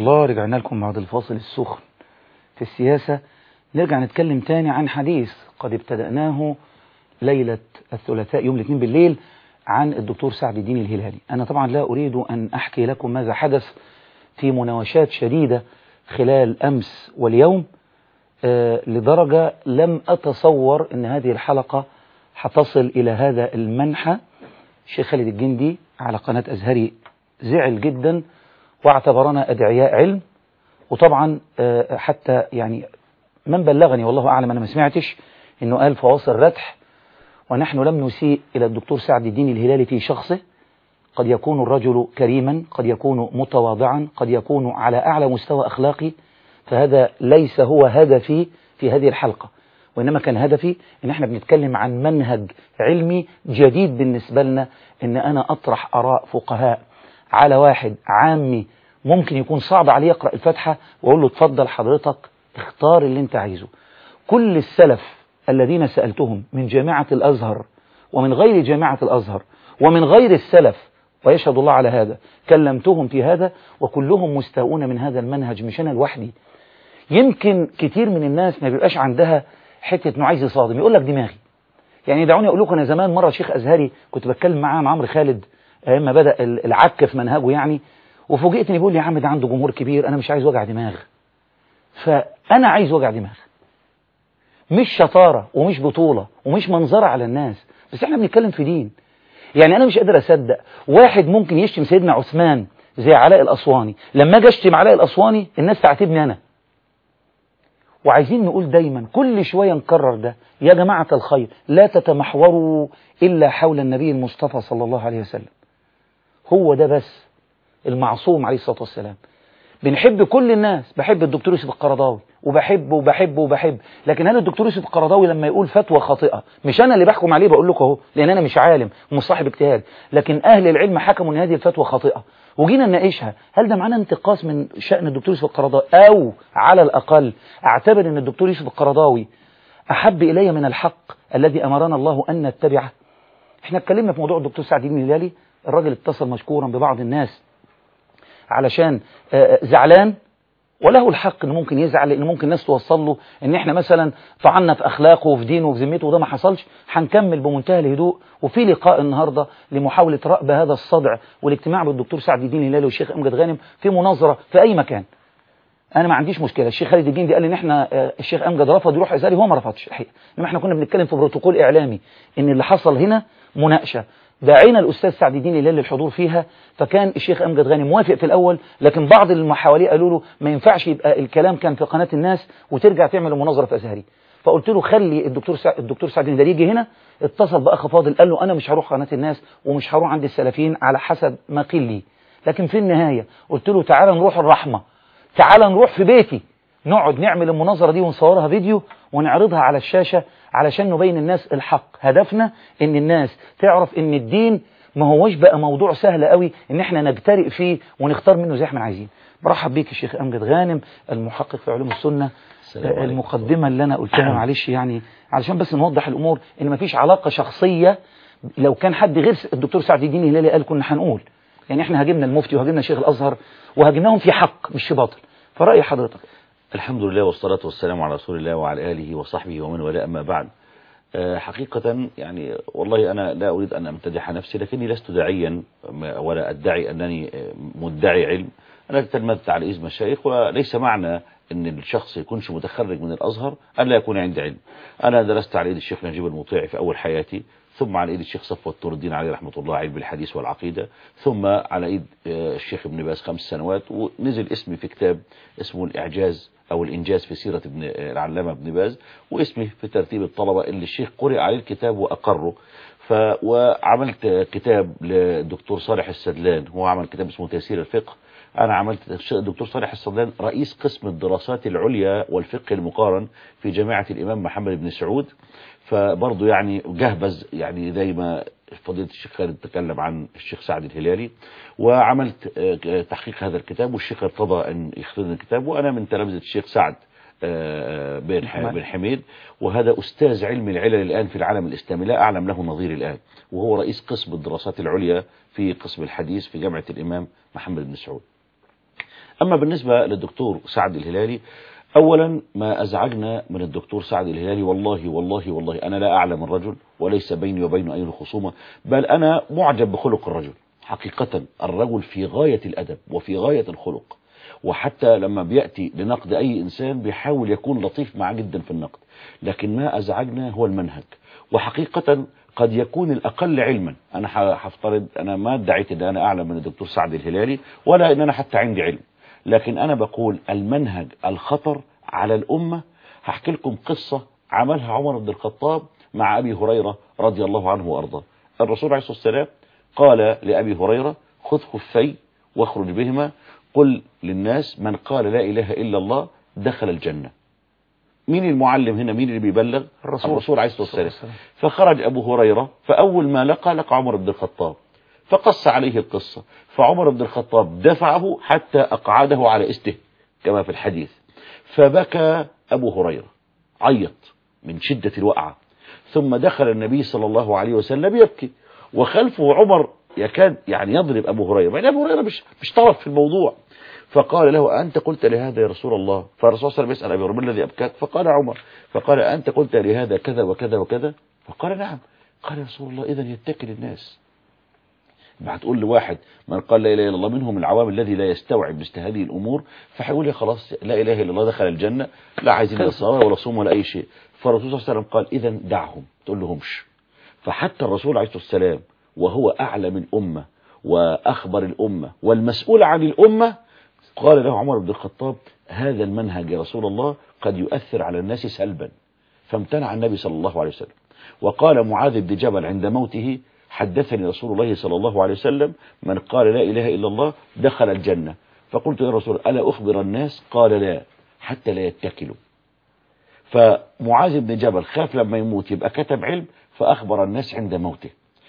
الله رجعنا لكم بعد الفاصل السخن في السياسة نرجع نتكلم تاني عن حديث قد ابتدأناه ليلة الثلاثاء يوم الاثنين بالليل عن الدكتور سعد الدين الهلالي أنا طبعا لا أريد أن أحكي لكم ماذا حدث في مناوشات شديدة خلال أمس واليوم آه لدرجة لم أتصور أن هذه الحلقة حتصل إلى هذا المنحى الشيخ خالد الجندي على قناة أزهري زعل جدا واعتبرنا أدعياء علم وطبعا آه حتى يعني من بلغني والله أعلم أنا ما سمعتش أنه قال فواصل ردح ونحن لم نسيء إلى الدكتور سعد الدين الهلالي في شخصه قد يكون الرجل كريما قد يكون متواضعا قد يكون على أعلى مستوى أخلاقي فهذا ليس هو هدفي في هذه الحلقة وإنما كان هدفي إن احنا بنتكلم عن منهج علمي جديد بالنسبة لنا إن أنا أطرح آراء فقهاء على واحد عامي ممكن يكون صعب عليه يقرأ الفاتحة وأقول له اتفضل حضرتك اختار اللي انت عايزه كل السلف الذين سألتهم من جامعة الأزهر ومن غير جامعة الأزهر ومن غير السلف ويشهد الله على هذا كلمتهم في هذا وكلهم مستاؤون من هذا المنهج مش أنا لوحدي يمكن كتير من الناس ما بيبقاش عندها حتة انه عايز يصادم يقول لك دماغي يعني دعوني أقول لكم أنا زمان مرة شيخ أزهري كنت بتكلم معاه مع عمرو خالد اما بدأ العك في منهجه يعني وفوجئتني بيقول لي يا عم ده عنده جمهور كبير أنا مش عايز وجع دماغ فأنا عايز وجع دماغ مش شطارة ومش بطولة ومش منظرة على الناس بس احنا بنتكلم في دين يعني أنا مش قادر أصدق واحد ممكن يشتم سيدنا عثمان زي علاء الأسواني لما اجي اشتم علاء الأسواني الناس تعاتبني أنا وعايزين نقول دايما كل شوية نكرر ده يا جماعة الخير لا تتمحوروا إلا حول النبي المصطفى صلى الله عليه وسلم هو ده بس المعصوم عليه الصلاة والسلام بنحب كل الناس بحب الدكتور يوسف القرضاوي وبحب وبحب وبحب لكن هل الدكتور يوسف القرضاوي لما يقول فتوى خاطئة مش أنا اللي بحكم عليه بقول لكم اهو لأن أنا مش عالم ومش صاحب اجتهاد لكن أهل العلم حكموا أن هذه الفتوى خاطئة وجينا نناقشها هل ده معناه انتقاص من شأن الدكتور يوسف القرضاوي أو على الأقل أعتبر أن الدكتور يوسف القرضاوي أحب إلي من الحق الذي أمرنا الله أن نتبعه احنا اتكلمنا في موضوع الدكتور سعد الدين الهلالي الراجل اتصل مشكورا ببعض الناس علشان زعلان وله الحق انه ممكن يزعل لان ممكن الناس توصل له ان احنا مثلا طعنا في اخلاقه وفي دينه وفي ذمته وده ما حصلش هنكمل بمنتهى الهدوء وفي لقاء النهارده لمحاوله رأب هذا الصدع والاجتماع بالدكتور سعد الدين الهلالي والشيخ امجد غانم في مناظره في اي مكان انا ما عنديش مشكله الشيخ خالد الجندي قال ان احنا الشيخ امجد رفض يروح ازاري هو ما رفضش الحقيقه انما احنا كنا بنتكلم في بروتوكول اعلامي ان اللي حصل هنا مناقشه دعينا الأستاذ سعد الدين الهلال للحضور فيها فكان الشيخ أمجد غانم موافق في الأول لكن بعض المحاولين قالوا له ما ينفعش يبقى الكلام كان في قناة الناس وترجع تعمل مناظرة في أزهري فقلت له خلي الدكتور سعد الدكتور سعد الهلال يجي هنا اتصل بأخ فاضل قال له أنا مش هروح قناة الناس ومش هروح عند السلفيين على حسب ما قيل لي لكن في النهاية قلت له تعالى نروح الرحمة تعالى نروح في بيتي نقعد نعمل المناظرة دي ونصورها فيديو ونعرضها على الشاشة علشان نبين الناس الحق هدفنا ان الناس تعرف ان الدين ما هوش بقى موضوع سهل قوي ان احنا نجترئ فيه ونختار منه زي احنا عايزين برحب بيك الشيخ امجد غانم المحقق في علوم السنة المقدمة اللي انا قلتها معلش يعني علشان بس نوضح الامور ان مفيش علاقة شخصية لو كان حد غير الدكتور سعد الدين الهلالي قال كنا هنقول يعني احنا هاجمنا المفتي وهاجمنا شيخ الازهر وهاجمناهم في حق مش في باطل فرأي حضرتك الحمد لله والصلاة والسلام على رسول الله وعلى آله وصحبه ومن والاه أما بعد حقيقة يعني والله أنا لا أريد أن أمتدح نفسي لكني لست داعيا ولا أدعي أنني مدعي علم أنا تلمذت على إذ مشايخ وليس معنى أن الشخص يكونش متخرج من الأزهر أن لا يكون عندي علم أنا درست على إيد الشيخ نجيب المطيع في أول حياتي ثم على ايد الشيخ صفوت نور الدين عليه رحمه الله علم الحديث والعقيده ثم على ايد الشيخ ابن باز خمس سنوات ونزل اسمي في كتاب اسمه الاعجاز او الانجاز في سيره ابن العلامه ابن باز واسمي في ترتيب الطلبه اللي الشيخ قرئ عليه الكتاب واقره ف وعملت كتاب للدكتور صالح السدلان هو عمل كتاب اسمه تيسير الفقه انا عملت الدكتور صالح السدلان رئيس قسم الدراسات العليا والفقه المقارن في جامعه الامام محمد بن سعود فبرضه يعني جهبذ يعني زي ما فضيله الشيخ خالد تكلم عن الشيخ سعد الهلالي وعملت تحقيق هذا الكتاب والشيخ ارتضى ان يختار الكتاب وانا من تلامذه الشيخ سعد بن حميد وهذا أستاذ علم العلل الآن في العالم الإسلامي لا أعلم له نظير الآن وهو رئيس قسم الدراسات العليا في قسم الحديث في جامعة الإمام محمد بن سعود أما بالنسبة للدكتور سعد الهلالي أولا ما أزعجنا من الدكتور سعد الهلالي والله والله والله أنا لا أعلم الرجل وليس بيني وبينه أي خصومة بل أنا معجب بخلق الرجل حقيقة الرجل في غاية الأدب وفي غاية الخلق وحتى لما بيأتي لنقد أي إنسان بيحاول يكون لطيف معه جدا في النقد لكن ما أزعجنا هو المنهج وحقيقة قد يكون الأقل علما أنا هفترض أنا ما ادعيت أن أنا أعلم من الدكتور سعد الهلالي ولا أن أنا حتى عندي علم لكن أنا بقول المنهج الخطر على الأمة هحكي لكم قصة عملها عمر بن الخطاب مع أبي هريرة رضي الله عنه وأرضاه الرسول عليه الصلاة والسلام قال لأبي هريرة خذ خفي واخرج بهما قل للناس من قال لا إله إلا الله دخل الجنة مين المعلم هنا مين اللي بيبلغ الرسول, الرسول عليه الصلاة والسلام فخرج أبو هريرة فأول ما لقى لقى عمر بن الخطاب فقص عليه القصة فعمر بن الخطاب دفعه حتى أقعده على استه كما في الحديث فبكى أبو هريرة عيط من شدة الوقعة ثم دخل النبي صلى الله عليه وسلم يبكي وخلفه عمر يكاد يعني يضرب أبو هريرة يعني أبو هريرة مش, مش طرف في الموضوع فقال له أنت قلت لهذا يا رسول الله فالرسول صلى الله عليه وسلم يسأل أبي هريرة الذي أبكاك فقال عمر فقال أنت قلت لهذا كذا وكذا وكذا فقال نعم قال يا رسول الله إذا يتكل الناس بعد تقول لواحد من قال لا إله إلا الله منهم العوام الذي لا يستوعب مثل هذه الأمور فحيقول لي خلاص لا إله إلا الله دخل الجنة لا عايزين لا صلاة ولا صوم ولا أي شيء فالرسول صلى الله عليه وسلم قال إذا دعهم تقول لهمش فحتى الرسول عليه الصلاة والسلام وهو أعلم الأمة وأخبر الأمة والمسؤول عن الأمة قال له عمر بن الخطاب هذا المنهج يا رسول الله قد يؤثر على الناس سلبا فامتنع النبي صلى الله عليه وسلم وقال معاذ بن جبل عند موته حدثني رسول الله صلى الله عليه وسلم من قال لا إله إلا الله دخل الجنة فقلت يا رسول ألا أخبر الناس قال لا حتى لا يتكلوا فمعاذ بن جبل خاف لما يموت يبقى كتب علم فأخبر الناس عند موته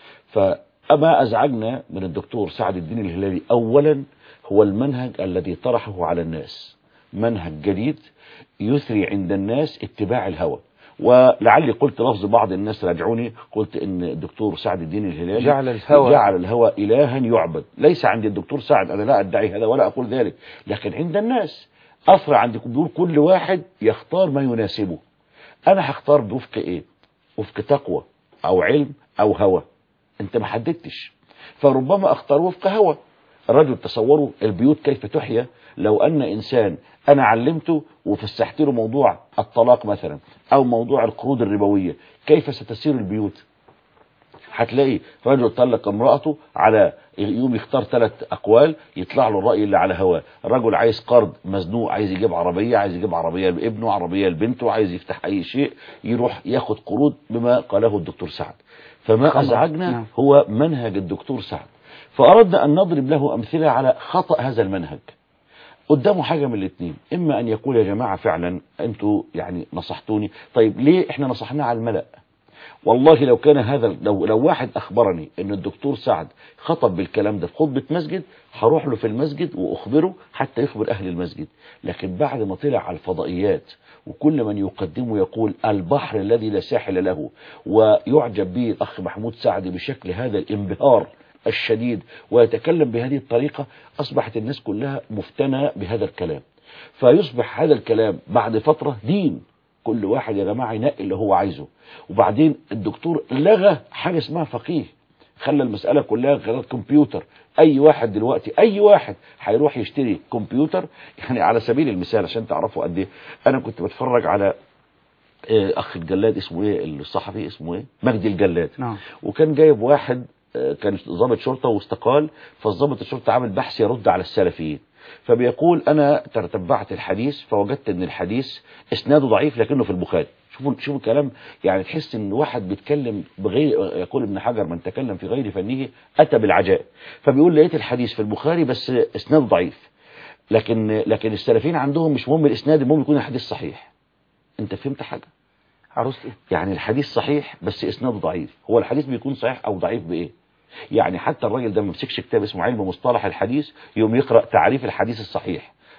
فأما أزعجنا من الدكتور سعد الدين الهلالي أولا هو المنهج الذي طرحه على الناس منهج جديد يثري عند الناس اتباع الهوى ولعلي قلت لفظ بعض الناس راجعوني قلت ان الدكتور سعد الدين الهلالي جعل الهوى جعل الهوى إلها يعبد ليس عند الدكتور سعد أنا لا أدعي هذا ولا أقول ذلك لكن عند الناس أثر عندكم دول كل واحد يختار ما يناسبه أنا هختار بوفق إيه وفق تقوى أو علم أو هوى أنت ما حددتش فربما أختار وفق هوى الرجل تصوروا البيوت كيف تحيا لو أن إنسان أنا علمته وفسحت له موضوع الطلاق مثلا أو موضوع القروض الربوية كيف ستسير البيوت هتلاقي رجل طلق امرأته على يوم يختار ثلاث أقوال يطلع له الرأي اللي على هواه رجل عايز قرض مزنوق عايز يجيب عربية عايز يجيب عربية لابنه عربية لبنته عايز يفتح أي شيء يروح ياخد قروض بما قاله الدكتور سعد فما أزعجنا هو منهج الدكتور سعد فأردنا أن نضرب له أمثلة على خطأ هذا المنهج قدامه حاجة من الاثنين إما أن يقول يا جماعة فعلا أنتوا يعني نصحتوني طيب ليه إحنا نصحناه على الملأ والله لو كان هذا لو, لو واحد أخبرني أن الدكتور سعد خطب بالكلام ده في خطبة مسجد هروح له في المسجد وأخبره حتى يخبر أهل المسجد لكن بعد ما طلع على الفضائيات وكل من يقدمه يقول البحر الذي لا ساحل له ويعجب به الأخ محمود سعد بشكل هذا الانبهار الشديد ويتكلم بهذه الطريقة أصبحت الناس كلها مفتنة بهذا الكلام فيصبح هذا الكلام بعد فترة دين كل واحد يا جماعة ينقي اللي هو عايزه وبعدين الدكتور لغى حاجة اسمها فقيه خلى المسألة كلها غير كمبيوتر اي واحد دلوقتي اي واحد هيروح يشتري كمبيوتر يعني على سبيل المثال عشان تعرفوا قد ايه انا كنت بتفرج على اخ الجلاد اسمه ايه الصحفي اسمه ايه مجدي الجلاد نعم. وكان جايب واحد كان ضابط شرطة واستقال فالضابط الشرطة عامل بحث يرد على السلفيين فبيقول انا تتبعت الحديث فوجدت ان الحديث اسناده ضعيف لكنه في البخاري شوفوا شوفوا الكلام يعني تحس ان واحد بيتكلم بغير يقول ابن حجر من تكلم في غير فنه اتى بالعجائب فبيقول لقيت الحديث في البخاري بس اسناده ضعيف لكن لكن السلفيين عندهم مش مهم الاسناد المهم يكون الحديث صحيح انت فهمت حاجه عروستي يعني الحديث صحيح بس اسناده ضعيف هو الحديث بيكون صحيح او ضعيف بايه يعني حتى الراجل ده ما مسكش كتاب اسمه علم مصطلح الحديث يوم يقرأ تعريف الحديث الصحيح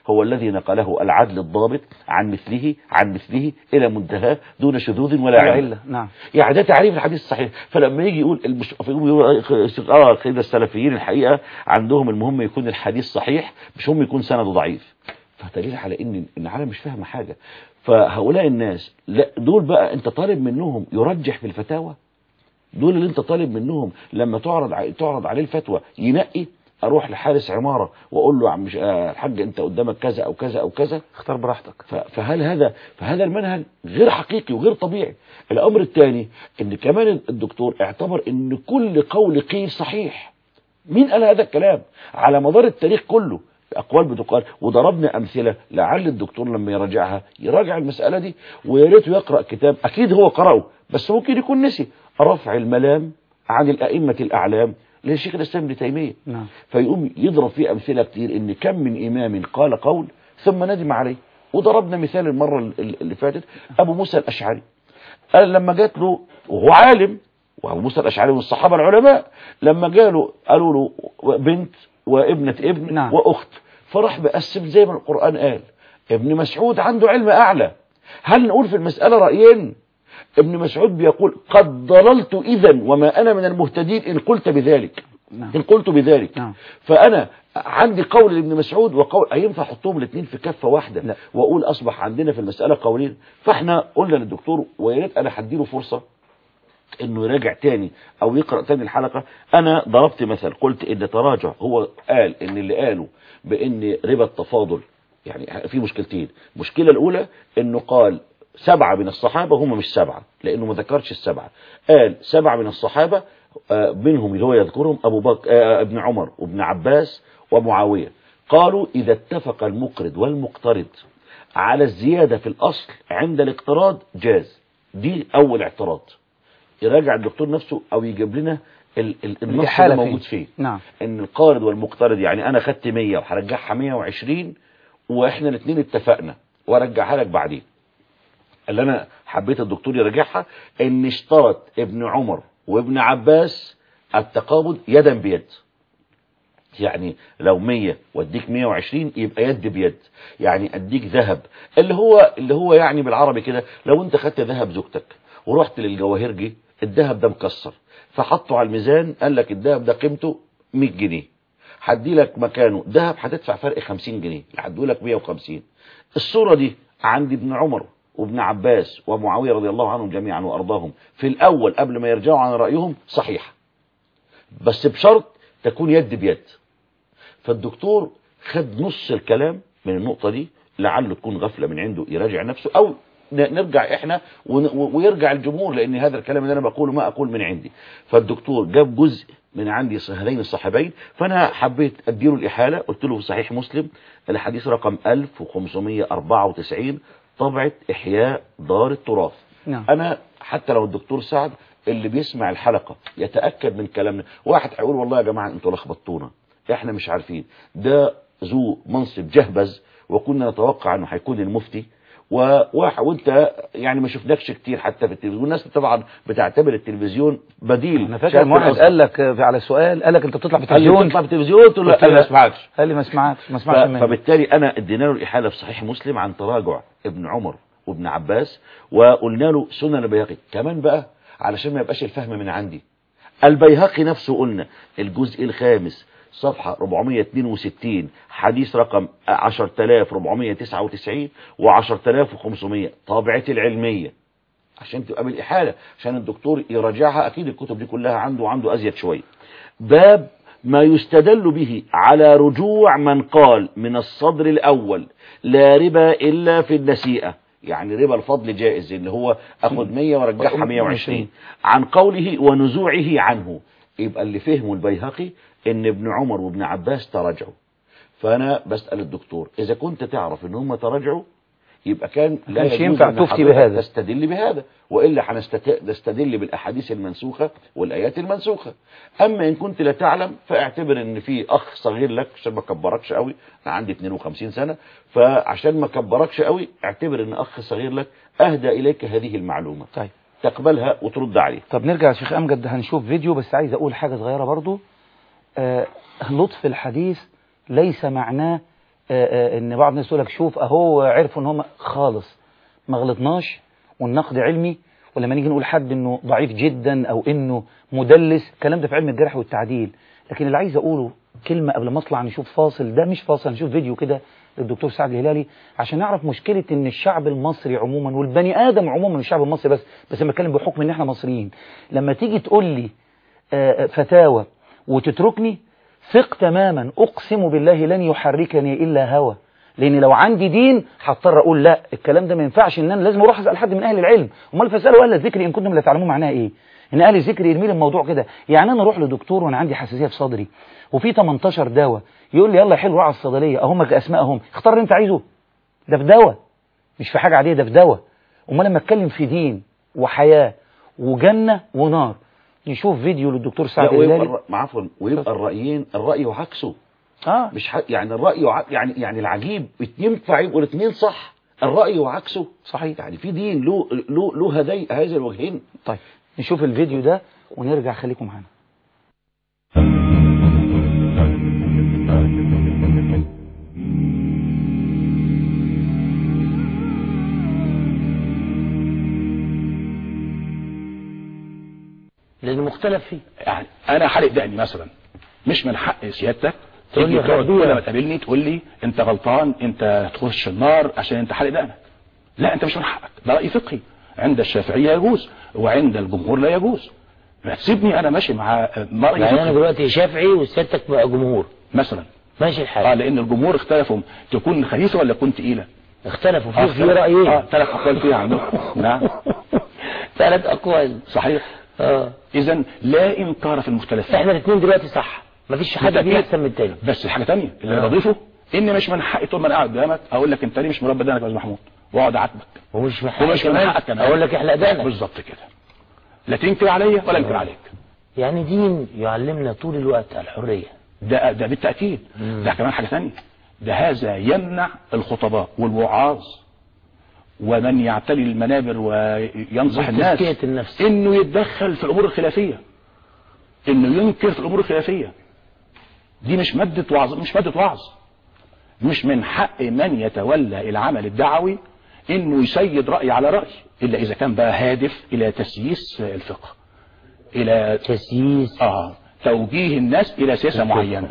هو الذي نقله العدل الضابط عن مثله عن مثله إلى منتهى دون شذوذ ولا علة علة نعم يعني ده تعريف الحديث الصحيح فلما يجي يقول المش... يقول اه كده السلفيين الحقيقه عندهم المهم يكون الحديث صحيح مش هم يكون سنده ضعيف فدليل على ان ان العالم مش فاهمه حاجه فهؤلاء الناس لا دول بقى انت طالب منهم يرجح في الفتاوى دول اللي انت طالب منهم لما تعرض ع- تعرض عليه الفتوى ينقي اروح لحارس عماره واقول له يا عم ش- آه، الحاج انت قدامك كذا او كذا او كذا اختار براحتك ف- فهل هذا فهذا المنهج غير حقيقي وغير طبيعي الامر الثاني ان كمان الدكتور اعتبر ان كل قول قيل صحيح مين قال هذا الكلام على مدار التاريخ كله اقوال بتقال وضربنا امثله لعل الدكتور لما يراجعها يراجع المساله دي ويا ريته يقرا كتاب اكيد هو قراه بس ممكن يكون نسي رفع الملام عن الائمه الاعلام للشيخ الاسلام ابن تيميه نعم فيقوم يضرب فيه أمثلة كتير إن كم من إمام قال قول ثم ندم عليه وضربنا مثال المرة ال- اللي فاتت أبو موسى الأشعري قال لما جات له وهو عالم وأبو موسى الأشعري من الصحابة العلماء لما جاله قالوا له بنت وابنة ابن نعم. وأخت فراح مقسم زي ما القرآن قال ابن مسعود عنده علم أعلى هل نقول في المسألة رأيين ابن مسعود بيقول قد ضللت إذا وما أنا من المهتدين إن قلت بذلك نعم إن قلت بذلك نعم. فأنا عندي قول لابن مسعود وقول ينفع أحطهم الاثنين في كفة واحدة لا. وأقول أصبح عندنا في المسألة قولين فإحنا قلنا للدكتور ويا ريت أنا هديله فرصة انه يراجع تاني او يقرأ تاني الحلقة انا ضربت مثل قلت ان تراجع هو قال ان اللي قالوا بان ربا التفاضل يعني في مشكلتين المشكلة الاولى انه قال سبعة من الصحابة هم مش سبعة لانه ما ذكرش السبعة قال سبعة من الصحابة آه، منهم اللي هو يذكرهم ابو بكر آه، ابن عمر وابن عباس ومعاوية قالوا اذا اتفق المقرض والمقترض على الزيادة في الاصل عند الاقتراض جاز دي اول اعتراض يراجع الدكتور نفسه او يجيب لنا ال- ال- النص الإحالة اللي فيه. موجود فيه نعم ان القارض والمقترض يعني انا خدت 100 وهرجعها 120 واحنا الاثنين اتفقنا وارجعها لك بعدين اللي انا حبيت الدكتور يراجعها ان اشترط ابن عمر وابن عباس التقابض يدا بيد يعني لو 100 واديك 120 يبقى يد بيد يعني اديك ذهب اللي هو اللي هو يعني بالعربي كده لو انت خدت ذهب زوجتك ورحت للجواهرجي الذهب ده مكسر فحطه على الميزان قال لك الذهب ده قيمته 100 جنيه هدي لك مكانه ذهب هتدفع فرق 50 جنيه هديه لك 150 الصورة دي عند ابن عمر وابن عباس ومعاوية رضي الله عنهم جميعا وأرضاهم في الأول قبل ما يرجعوا عن رأيهم صحيحة بس بشرط تكون يد بيد فالدكتور خد نص الكلام من النقطة دي لعله تكون غفلة من عنده يراجع نفسه أو ن- نرجع احنا ون- و- ويرجع الجمهور لان هذا الكلام اللي انا بقوله ما اقول من عندي فالدكتور جاب جزء من عندي هذين الصحابين فانا حبيت اديله الاحاله قلت له في صحيح مسلم الحديث رقم 1594 طبعه احياء دار التراث نعم انا حتى لو الدكتور سعد اللي بيسمع الحلقة يتأكد من كلامنا واحد هيقول والله يا جماعة انتوا لخبطونا احنا مش عارفين ده ذو منصب جهبذ وكنا نتوقع انه هيكون المفتي وواحد وانت يعني ما شفناكش كتير حتى في التلفزيون الناس طبعا بتعتبر التلفيزيون بديل انا فاكر شهادة لما واحد الأزهر. قال لك آه، على سؤال قال لك انت بتطلع في قال لي التلفزيون بتطلع في التلفزيون قلت له قلت لا انا له ما اسمعكش قال لي ما سمعتش ما ف- سمعتش مني فبالتالي انا ادينا له الاحاله في صحيح مسلم عن تراجع ابن عمر وابن عباس وقلنا له سنن البيهقي كمان بقى علشان ما يبقاش الفهم من عندي البيهقي نفسه قلنا الجزء الخامس صفحة 462 حديث رقم 10499 و 10500 طابعة العلمية عشان تبقى بالإحالة عشان الدكتور يراجعها أكيد الكتب دي كلها عنده وعنده أزيد شوية باب ما يستدل به على رجوع من قال من الصدر الأول لا ربا إلا في النسيئة يعني ربا الفضل جائز اللي هو أخذ 100 وارجعها 120 عن قوله ونزوعه عنه يبقى اللي فهمه البيهقي ان ابن عمر وابن عباس تراجعوا فأنا بسأل الدكتور إذا كنت تعرف ان هم تراجعوا يبقى كان لا كانش يجوز ينفع أن تفتي حضرتك بهذا. تستدل بهذا وإلا هنستدل بالأحاديث المنسوخة والآيات المنسوخة أما إن كنت لا تعلم فاعتبر إن في أخ صغير لك عشان ما كبركش قوي أنا عندي 52 سنة فعشان ما كبركش قوي اعتبر إن أخ صغير لك أهدى إليك هذه المعلومة طيب تقبلها وترد عليه طب نرجع يا شيخ امجد هنشوف فيديو بس عايز اقول حاجه صغيره برضو آه لطف الحديث ليس معناه آه، آه، ان بعض الناس يقول لك شوف اهو عرفوا ان هم خالص ما غلطناش والنقد علمي ولما نيجي نقول حد انه ضعيف جدا او انه مدلس الكلام ده في علم الجرح والتعديل لكن اللي عايز اقوله كلمة قبل ما اطلع نشوف فاصل ده مش فاصل نشوف فيديو كده للدكتور سعد الهلالي عشان نعرف مشكلة ان الشعب المصري عموما والبني ادم عموما الشعب المصري بس بس لما اتكلم بحكم ان احنا مصريين لما تيجي تقول لي آه، آه، فتاوى وتتركني ثق تماما اقسم بالله لن يحركني الا هوى لان لو عندي دين هضطر اقول لا الكلام ده ما ينفعش ان انا لازم اروح اسال حد من اهل العلم امال فاسالوا اهل الذكر ان كنتم لا تعلمون معناها ايه ان اهل الذكر يرمي لي الموضوع كده يعني انا اروح لدكتور وانا عندي حساسيه في صدري وفي 18 دواء يقول لي يلا حلو روح على الصيدليه اهم اسمائهم اختار اللي انت عايزه ده في دواء مش في حاجه عاديه ده في دواء امال لما اتكلم في دين وحياه وجنه ونار نشوف فيديو للدكتور سعد لا ويبقى الهلالي الر- عفوا ويبقى الرأيين الرأي وعكسه اه مش ح... يعني الرأي وع... يعني يعني العجيب ينفع يبقوا الاثنين صح الرأي وعكسه صحيح يعني في دين له له له هذي هذه الوجهين طيب نشوف الفيديو ده ونرجع خليكم معانا لانه مختلف فيه يعني انا حالق دقني مثلا مش من حق سيادتك تقول تيجي لي تقعد خدوها. كل ما تقابلني تقول لي انت غلطان انت تخش النار عشان انت حالق دقنك لا انت مش من حقك ده راي فقهي عند الشافعيه يجوز وعند الجمهور لا يجوز ما تسيبني انا ماشي مع مع راي يعني انا فقهي دلوقتي شافعي وسيادتك بقى جمهور مثلا ماشي اه الحال لان الجمهور اختلفوا تكون خفيفه ولا تكون تقيله اختلفوا آه، في في رايين اه ثلاث اقوال فيها عندهم نعم ثلاث اقوال صحيح اه اذا لا انكار في المختلفات احنا الاثنين دلوقتي صح مفيش حد بالتأكيد. فينا احسن من التاني بس حاجه تانية اللي آه. بضيفه ان مش من حقي طول ما انا قاعد قدامك اقول لك انت ليه مش مربى دقنك يا استاذ محمود واقعد اعاتبك ومش من ومش حقك من كمان حقك كمان اقول لك احلق دقنك بالظبط كده لا تنكر عليا ولا انكر عليك يعني دين يعلمنا طول الوقت الحريه ده ده بالتاكيد ده كمان حاجه ثانيه ده هذا يمنع الخطباء والوعاظ ومن يعتلي المنابر وينصح من الناس تزكية النفس. انه يتدخل في الامور الخلافيه انه ينكر في الامور الخلافيه دي مش ماده وعظ مش ماده وعظ مش من حق من يتولى العمل الدعوي انه يسيد راي على راي الا اذا كان بقى هادف الى تسييس الفقه الى تسييس اه توجيه الناس الى سياسه معينه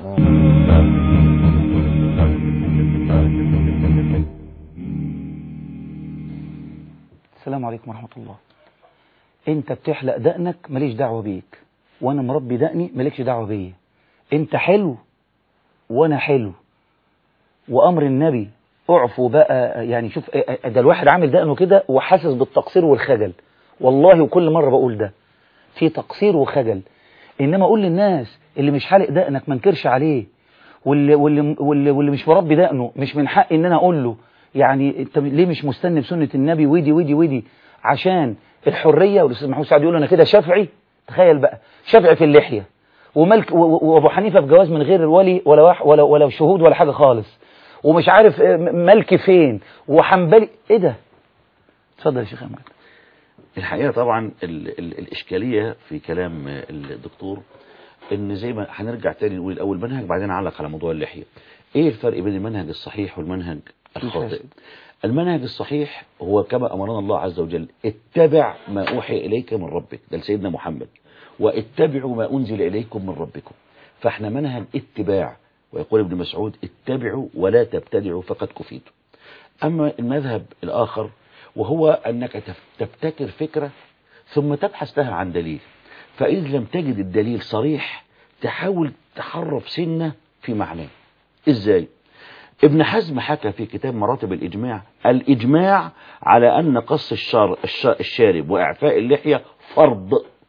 السلام عليكم ورحمة الله انت بتحلق دقنك ماليش دعوة بيك وانا مربي دقني مالكش دعوة بيا انت حلو وانا حلو وامر النبي اعفوا بقى يعني شوف ده الواحد عامل دقنه كده وحاسس بالتقصير والخجل والله وكل مرة بقول ده في تقصير وخجل انما اقول للناس اللي مش حالق دقنك ما انكرش عليه واللي, واللي, واللي, واللي مش مربي دقنه مش من حقي ان انا اقول له يعني انت ليه مش مستني بسنة النبي ودي ودي ودي عشان الحرية والاستاذ محمود سعد يقول انا كده شافعي تخيل بقى شافعي في اللحية وملك و- و- وابو حنيفة في جواز من غير الولي ولا واح ولا ولا شهود ولا حاجة خالص ومش عارف اه، م- ملك فين وحنبلي ايه ده اتفضل يا شيخ احمد الحقيقة طبعا ال ال الإشكالية في كلام الدكتور إن زي ما هنرجع تاني نقول الأول منهج بعدين أعلق على موضوع اللحية إيه الفرق بين المنهج الصحيح والمنهج الخاطئ الفاسد. المنهج الصحيح هو كما أمرنا الله عز وجل اتبع ما أوحي إليك من ربك ده لسيدنا محمد واتبعوا ما أنزل إليكم من ربكم فاحنا منهج اتباع ويقول ابن مسعود اتبعوا ولا تبتدعوا فقد كفيتم أما المذهب الآخر وهو أنك تف- تبتكر فكرة ثم تبحث لها عن دليل فإذ لم تجد الدليل صريح تحاول تحرف سنة في معناه إزاي؟ ابن حزم حكى في كتاب مراتب الإجماع الإجماع على أن قص الشار الش- الشارب وإعفاء اللحية فرض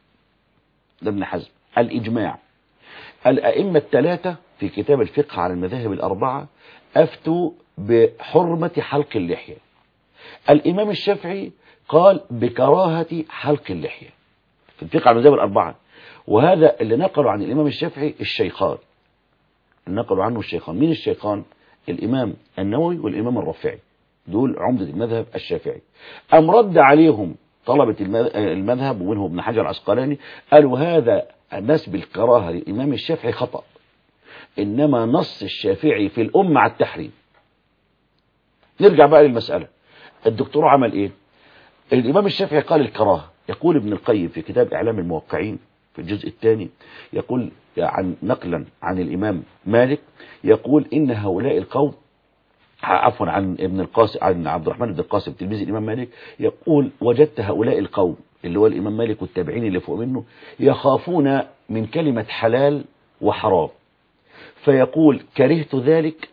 ده ابن حزم الإجماع الأئمة الثلاثة في كتاب الفقه على المذاهب الأربعة أفتوا بحرمة حلق اللحية الإمام الشافعي قال بكراهة حلق اللحية في الفقه على المذاهب الأربعة وهذا اللي نقلوا عن الإمام الشافعي الشيخان نقلوا عنه الشيخان مين الشيخان الإمام النووي والإمام الرافعي دول عمدة المذهب الشافعي أم رد عليهم طلبة المذ- المذهب ومنهم ابن حجر العسقلاني قالوا هذا نسب الكراهة للإمام الشافعي خطأ إنما نص الشافعي في الأمة على التحريم نرجع بقى للمسألة الدكتور عمل ايه الامام الشافعي قال الكراهة يقول ابن القيم في كتاب اعلام الموقعين في الجزء الثاني يقول عن نقلا عن الامام مالك يقول ان هؤلاء القوم عفوا عن ابن القاسم عن عبد الرحمن بن القاسم تلميذ الامام مالك يقول وجدت هؤلاء القوم اللي هو الامام مالك والتابعين اللي فوق منه يخافون من كلمة حلال وحرام فيقول كرهت ذلك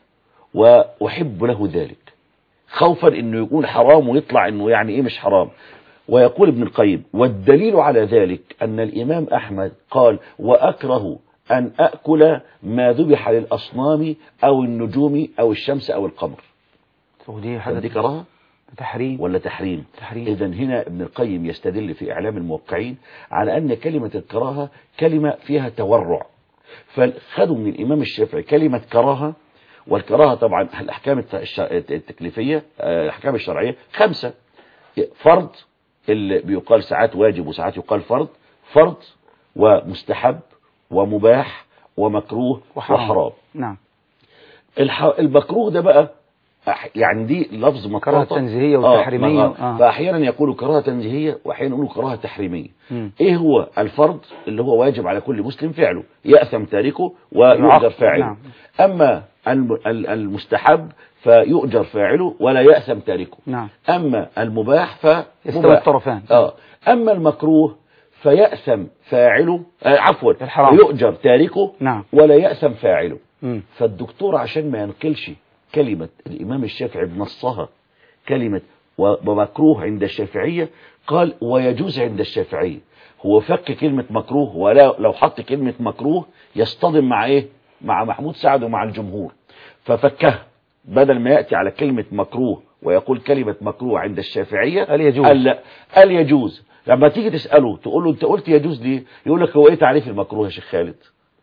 واحب له ذلك خوفا انه يكون حرام ويطلع انه يعني ايه مش حرام ويقول ابن القيم والدليل على ذلك ان الامام احمد قال واكره ان اكل ما ذبح للاصنام او النجوم او الشمس او القمر ودي حاجة دي كراهه تحريم ولا تحريم تحريم. اذا هنا ابن القيم يستدل في اعلام الموقعين على ان كلمة الكراهة كلمة فيها تورع فخدوا من الامام الشافعي كلمة كراهة والكراهة طبعا الاحكام الت- التكليفية آه، الاحكام الشرعية خمسة فرض اللي بيقال ساعات واجب وساعات يقال فرض فرض ومستحب ومباح ومكروه وحرام. وحرام نعم الح... المكروه ده بقى أح- يعني دي لفظ كراهة مطاطة تنزيهية آه، وتحريمية. ما- آه. فأحيانا يقولوا كراهة تنزيهية وأحيانا يقولوا كراهة تحريمية مم. إيه هو الفرض اللي هو واجب على كل مسلم فعله يأثم تاركه ويؤجر يعاقب، فاعله نعم. أما الم- ال- المستحب فيؤجر فاعله ولا يأثم تاركه نعم أما المباح يستوي فمباح الطرفان آه. أما المكروه فيأثم فاعله آه عفوا الحرام. يؤجر تاركه نعم ولا يأثم فاعله مم. فالدكتور عشان ما ينقلش كلمة الإمام الشافعي بنصها كلمة ومكروه عند الشافعية قال ويجوز عند الشافعية هو فك كلمة مكروه ولا لو حط كلمة مكروه يصطدم مع ايه مع محمود سعد ومع الجمهور ففكها بدل ما يأتي على كلمة مكروه ويقول كلمة مكروه عند الشافعية قال يجوز. قال لا قال يجوز لما تيجي تسأله تقول له انت قلت يجوز ليه يقول لك هو ايه تعريف المكروه يا شيخ خالد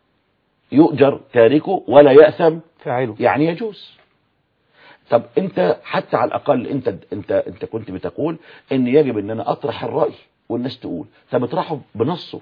يؤجر تاركه ولا يأثم فاعله يعني يجوز طب انت حتى على الاقل انت انت انت كنت بتقول ان يجب ان انا اطرح الراي والناس تقول طب اطرحه بنصه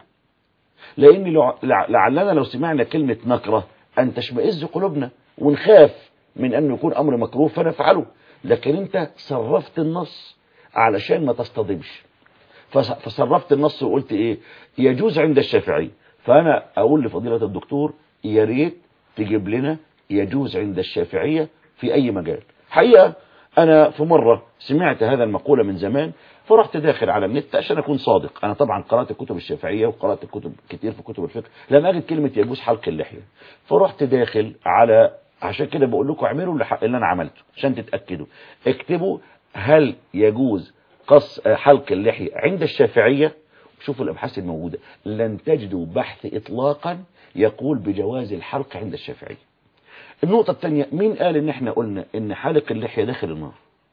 لان لع- لع- لعلنا لو سمعنا كلمه نكره ان تشمئز قلوبنا ونخاف من انه يكون امر مكروه فنفعله لكن انت صرفت النص علشان ما تصطدمش فص- فصرفت النص وقلت ايه يجوز عند الشافعي فانا اقول لفضيلة الدكتور يا ريت تجيب لنا يجوز عند الشافعية في اي مجال حقيقة انا في مرة سمعت هذا المقولة من زمان فرحت داخل على النت عشان اكون صادق انا طبعا قرأت الكتب الشافعية وقرأت الكتب كتير في كتب الفقه لم اجد كلمة يجوز حلق اللحية فرحت داخل على عشان كده بقول لكم اعملوا اللي ح- اللي انا عملته عشان تتأكدوا اكتبوا هل يجوز قص حلق اللحية عند الشافعية شوفوا الأبحاث الموجودة لن تجدوا بحث إطلاقا يقول بجواز الحلق عند الشافعية النقطة الثانية مين قال ان احنا قلنا ان حلق اللحية داخل النار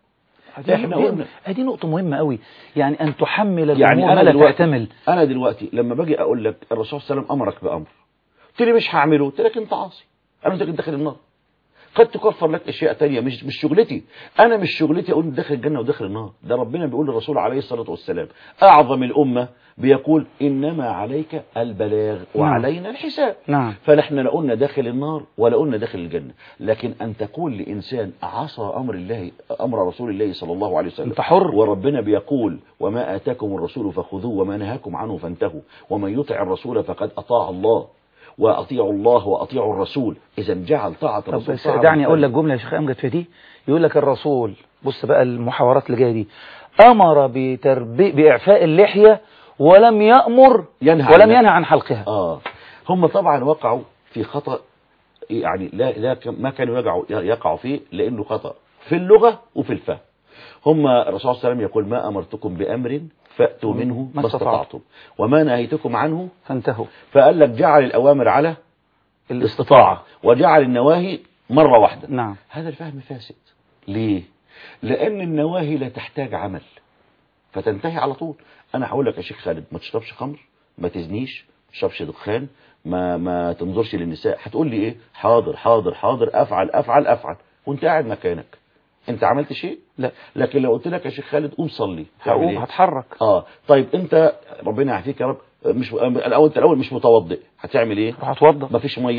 احنا قلنا هذه نقطة مهمة قوي يعني أن تحمل الأمور يعني ما انا لا دلوقتي تحتمل انا دلوقتي لما باجي اقول لك الرسول صلى الله عليه وسلم امرك بامر قلت لي مش هعمله قلت لك انت عاصي انا انت داخل النار قد تكفر لك اشياء تانية مش مش شغلتي انا مش شغلتي اقول داخل الجنه وداخل النار ده ربنا بيقول للرسول عليه الصلاه والسلام اعظم الامه بيقول انما عليك البلاغ وعلينا الحساب نعم فنحن لا قلنا داخل النار ولا قلنا داخل الجنه لكن ان تقول لانسان عصى امر الله امر رسول الله صلى الله عليه وسلم أنت حر. وربنا بيقول وما آتاكم الرسول فخذوه وما نهاكم عنه فانتهوا ومن يطع الرسول فقد أطاع الله وأطيعوا الله وأطيعوا الرسول إذا جعل طاعة طب الرسول بس طاعة دعني بالفعل. أقول لك جملة يا شيخ أمجد في دي يقول لك الرسول بص بقى المحاورات اللي جايه دي أمر بتربي بإعفاء اللحية ولم يأمر ينهى ولم عنها. ينهى عن حلقها آه هم طبعا وقعوا في خطأ يعني لا لا ك- ما كانوا يقعوا يقعوا فيه لأنه خطأ في اللغة وفي الفهم هم الرسول صلى الله عليه وسلم يقول ما أمرتكم بأمر فأتوا منه ما ما استطعتم وما نهيتكم عنه فانتهوا فقال لك جعل الأوامر على الاستطاعة وجعل النواهي مرة واحدة نعم هذا الفهم فاسد ليه لأن النواهي لا تحتاج عمل فتنتهي على طول أنا هقول لك يا شيخ خالد ما تشربش خمر ما تزنيش ما تشربش دخان ما ما تنظرش للنساء هتقول لي ايه حاضر حاضر حاضر افعل افعل افعل وانت قاعد مكانك انت عملت شيء لا لكن لو قلت لك يا شيخ خالد قوم صلي تعمل هقوم ايه هتحرك اه طيب انت ربنا يعافيك يا رب مش الاول انت الاول مش متوضئ هتعمل ايه روح اتوضى مفيش ميه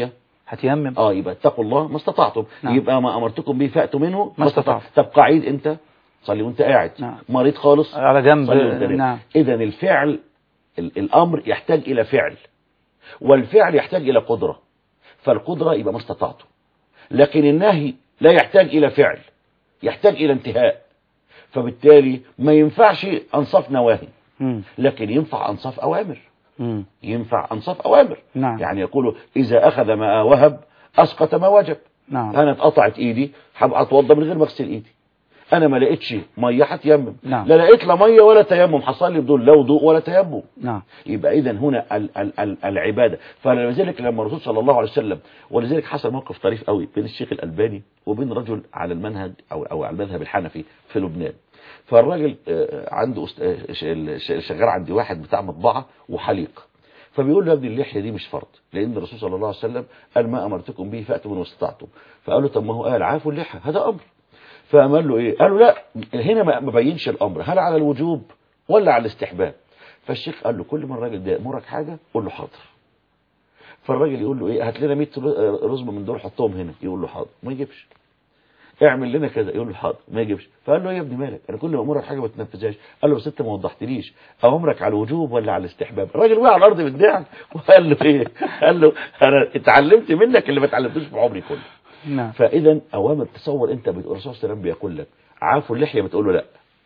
هتيمم اه يبقى اتقوا الله ما استطعتم نعم. يبقى ما امرتكم به فاتوا منه ما استطعتم. طب قاعد انت صلي وانت قاعد نعم. مريض خالص على جنب صلي وانت نايم. نعم اذا الفعل ال- الامر يحتاج الى فعل والفعل يحتاج الى قدره فالقدره يبقى ما استطعتم لكن النهي لا يحتاج الى فعل يحتاج الى انتهاء فبالتالي ما ينفعش انصاف نواهي مم. لكن ينفع انصاف اوامر مم. ينفع انصاف اوامر نعم. يعني يقولوا اذا اخذ ما وهب اسقط ما وجب نعم انا اتقطعت ايدي هبقى اتوضى من غير ما اغسل ايدي انا ما لقيتش ميه هتيمم نعم. لا لقيت لا ميه ولا تيمم حصل لي بدون لا وضوء ولا تيمم نعم يبقى اذا هنا ال ال ال العباده فلذلك لما الرسول صلى الله عليه وسلم ولذلك حصل موقف طريف قوي بين الشيخ الالباني وبين رجل على المنهج او او على المذهب الحنفي في لبنان فالراجل آه، عنده أست- آه، ش- ش- شغال عندي واحد بتاع مطبعه وحليق فبيقول له يا ابني اللحيه دي مش فرض لان الرسول صلى الله عليه وسلم قال ما امرتكم به فاتوا من واستطعتم فقال له طب ما هو قال عافوا اللحيه هذا امر فقال له ايه قال له لا هنا ما ما بينش الامر هل على الوجوب ولا على الاستحباب فالشيخ قال له كل ما الراجل ده يامرك حاجه قول له حاضر فالراجل يقول له ايه هات لنا 100 رزمه من دول حطهم هنا يقول له حاضر ما يجيبش اعمل لنا كذا يقول له حاضر ما يجيبش فقال له يا ابني مالك انا كل ما امرك حاجه ما تنفذهاش قال له بس انت ما وضحتليش اوامرك على الوجوب ولا على الاستحباب الراجل وقع على الارض بالضحك وقال له ايه قال له انا اتعلمت منك اللي ما اتعلمتوش في عمري كله نعم فاذا اوامر تصور انت بت- الرسول صلى الله عليه وسلم بيقول لك عافوا اللحيه بتقول له لا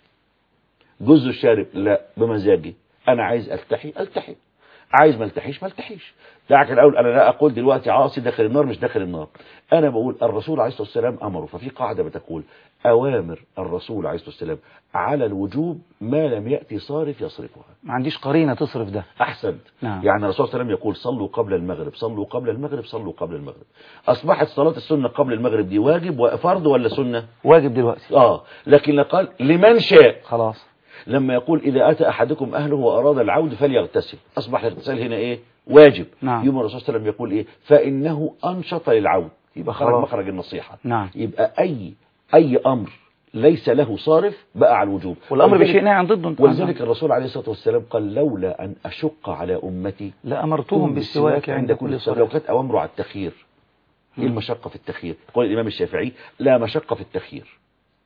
جزء الشارب لا بمزاجي انا عايز التحي التحي عايز ما التحيش ما التحيش لكن اقول انا لا اقول دلوقتي عاصي داخل النار مش داخل النار انا بقول الرسول عليه الصلاه والسلام امره ففي قاعده بتقول اوامر الرسول عليه الصلاه والسلام على الوجوب ما لم ياتي صارف يصرفها ما عنديش قرينة تصرف ده احسن نعم. يعني الرسول صلى الله عليه وسلم يقول صلوا قبل المغرب صلوا قبل المغرب صلوا قبل المغرب اصبحت صلاه السنه قبل المغرب دي واجب وفرض ولا سنه واجب دلوقتي اه لكن قال لمن شاء خلاص لما يقول إذا أتى أحدكم أهله وأراد العود فليغتسل أصبح الاغتسال هنا إيه واجب نعم. يوم الرسول صلى الله عليه وسلم يقول إيه فإنه أنشط للعود يبقى خرج خلاص. مخرج النصيحة نعم. يبقى أي أي أمر ليس له صارف بقى على الوجوب والأمر ولذلك- بشيء نهي عن ضده ولذلك الرسول عليه الصلاة والسلام قال لولا أن أشق على أمتي لأمرتهم بالسواك عند كل لو صلاة كانت أوامره على التخيير ايه المشقة في التخيير يقول الإمام الشافعي لا مشقة في التخيير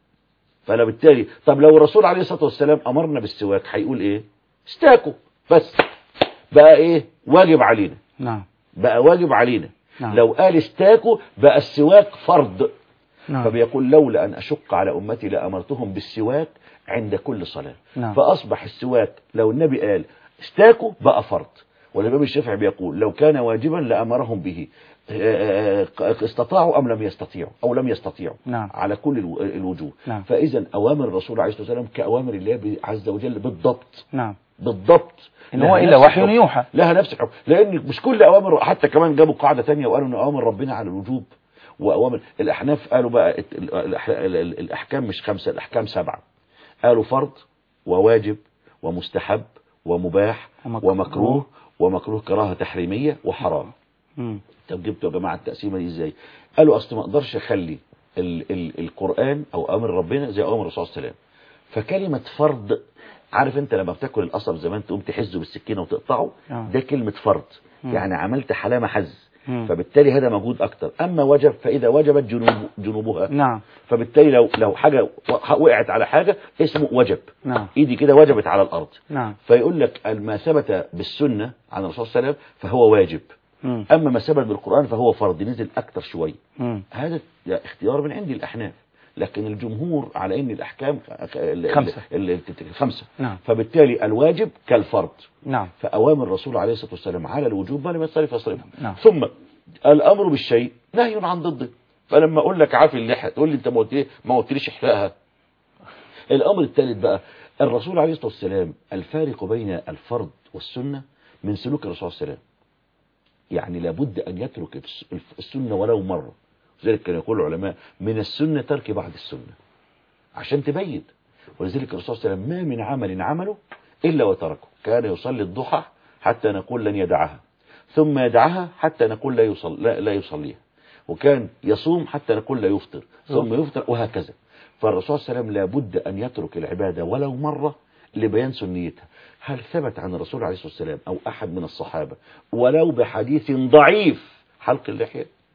فلا بالتالي طب لو الرسول عليه الصلاة والسلام أمرنا بالسواك هيقول إيه استاكوا بس بقى إيه واجب علينا نعم بقى واجب علينا نعم. لو قال استاكوا بقى السواك فرض نعم فبيقول لولا أن أشق على أمتي لأمرتهم بالسواك عند كل صلاة نعم. فأصبح السواك لو النبي قال استاكوا بقى فرض والإمام الشافعي بيقول لو كان واجبا لأمرهم به آه، آه، استطاعوا أم لم يستطيعوا أو لم يستطيعوا نعم. على كل الو- الوجوه نعم. فإذا أوامر الرسول عليه الصلاة والسلام كأوامر الله عز وجل بالضبط نعم بالضبط إن لها هو إلا نفس وحي الحكم. يوحى. لها نفس الحكم لأن مش كل أوامر حتى كمان جابوا قاعدة تانية وقالوا إن أوامر ربنا على الوجوب وأوامر الأحناف قالوا بقى الت- ال- الأح- ال- ال- الأحكام مش خمسة الأحكام سبعة قالوا فرض وواجب ومستحب ومباح ومكروه. ومكروه ومكروه كراهة تحريمية وحرام مم. طب جبتوا يا جماعه التقسيمه دي ازاي قالوا اصل ما اقدرش اخلي ال ال القران او امر ربنا زي امر الرسول صلى الله عليه وسلم فكلمه فرض عارف انت لما بتاكل القصب زمان تقوم تحزه بالسكينه وتقطعه آه. ده كلمه فرض مم. يعني عملت حلامه حز مم. فبالتالي هذا موجود اكتر اما وجب فاذا وجبت جنوب جنوبها نعم فبالتالي لو لو حاجه و- وقعت على حاجه اسمه وجب نعم ايدي كده وجبت على الارض نعم فيقول لك ما ثبت بالسنه عن الرسول صلى الله عليه وسلم فهو واجب مم. أما ما ثبت بالقرآن فهو فرض نزل أكتر شوية مم. هذا اختيار من عند الأحناف لكن الجمهور على أن الأحكام ال- خمسة. ال- ال- خمسة نعم. فبالتالي الواجب كالفرض نعم فأوامر الرسول عليه الصلاة والسلام على الوجوب ما لم يصرف يصرفها نعم. ثم الأمر بالشيء نهي عن ضده فلما أقول لك عافي اللحى تقول لي أنت ما قلت إيه؟ ما قلتليش احرقها الأمر الثالث بقى الرسول عليه الصلاة والسلام الفارق بين الفرض والسنة من سلوك الرسول صلى الله عليه وسلم يعني لابد أن يترك الس- السنة ولو مرة لذلك كان يقول العلماء من السنة ترك بعد السنة عشان تبين ولذلك الرسول صلى الله عليه وسلم ما من عمل عمله إلا وتركه كان يصلي الضحى حتى نقول لن يدعها ثم يدعها حتى نقول لا, يصل لا, لا يصليها وكان يصوم حتى نقول لا يفطر ثم يفطر وهكذا فالرسول صلى الله عليه وسلم لابد أن يترك العبادة ولو مرة لبيان سنيتها هل ثبت عن الرسول عليه الصلاة والسلام أو أحد من الصحابة ولو بحديث ضعيف حلق اللحية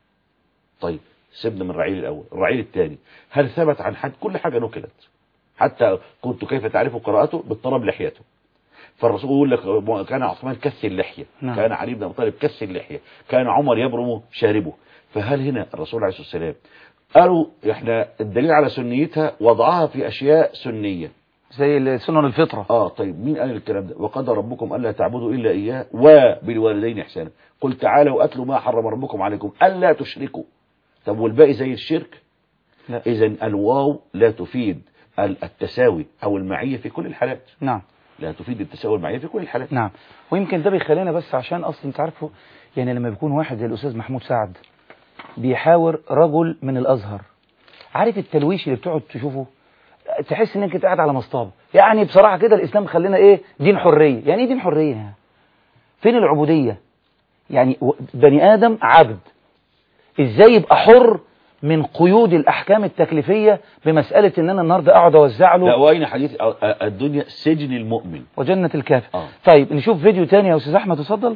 طيب سيبنا من الرعيل الاول الرعيل الثاني هل ثبت عن حد كل حاجه نقلت حتى كنت كيف تعرف قراءته بالطلب لحيته فالرسول يقول لك كان عثمان كث اللحيه نعم. كان علي بن ابي طالب كث اللحيه كان عمر يبرم شاربه فهل هنا الرسول عليه الصلاه والسلام قالوا احنا الدليل على سنيتها وضعها في اشياء سنيه زي سنن الفطرة اه طيب مين قال الكلام ده وقضى ربكم الا تعبدوا الا اياه وبالوالدين احسانا قل تعالوا اتلوا ما حرم ربكم عليكم الا تشركوا طب والباقي زي الشرك لا. اذا الواو لا تفيد ال- التساوي او المعيه في كل الحالات نعم لا تفيد التساوي والمعيه في كل الحالات نعم ويمكن ده بيخلينا بس عشان اصلا انت عارفه يعني لما بيكون واحد زي الاستاذ محمود سعد بيحاور رجل من الازهر عارف التلويش اللي بتقعد تشوفه تحس انك انت قاعد على مصطبه يعني بصراحه كده الاسلام خلينا ايه دين حريه يعني ايه دين حريه فين العبوديه يعني و- بني ادم عبد ازاي يبقى حر من قيود الاحكام التكليفيه بمساله ان انا النهارده اقعد اوزع له لا واين حديث أ- أ- الدنيا سجن المؤمن وجنة الكافر آه. طيب نشوف فيديو تاني يا أستاذ أحمد اتفضل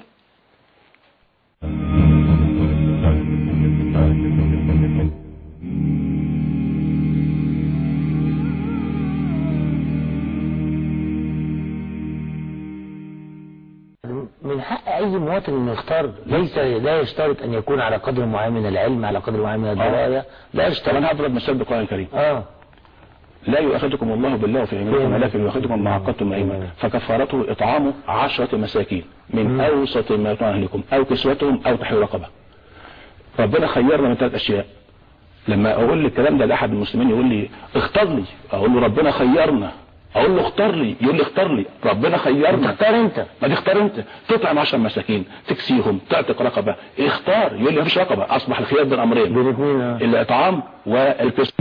من حق أي مواطن إنه يختار ليس لا يشترط أن يكون على قدر معين من العلم على قدر معين من الدراية لا طب يشترط انا هضرب مثال بالقران الكريم آه لا يؤاخذكم الله بالله في ايمانكم ولكن يؤاخذكم ما عقدتم الايمان فكفارته اطعام عشرة مساكين من اوسط ما يطعم اهلكم او كسوتهم او تحرير رقبه ربنا خيرنا من ثلاث اشياء لما اقول لي الكلام ده لاحد المسلمين يقول لي اختار لي اقول له ربنا خيرنا اقول له اختار لي يقول لي اختار لي ربنا خيرنا تختار أنت ما تختار انت تطعم 10 مساكين تكسيهم تعتق رقبه اختار يقول لي مفيش رقبه اصبح الخيار بين امرين بين اثنين آه. الاطعام والكسوه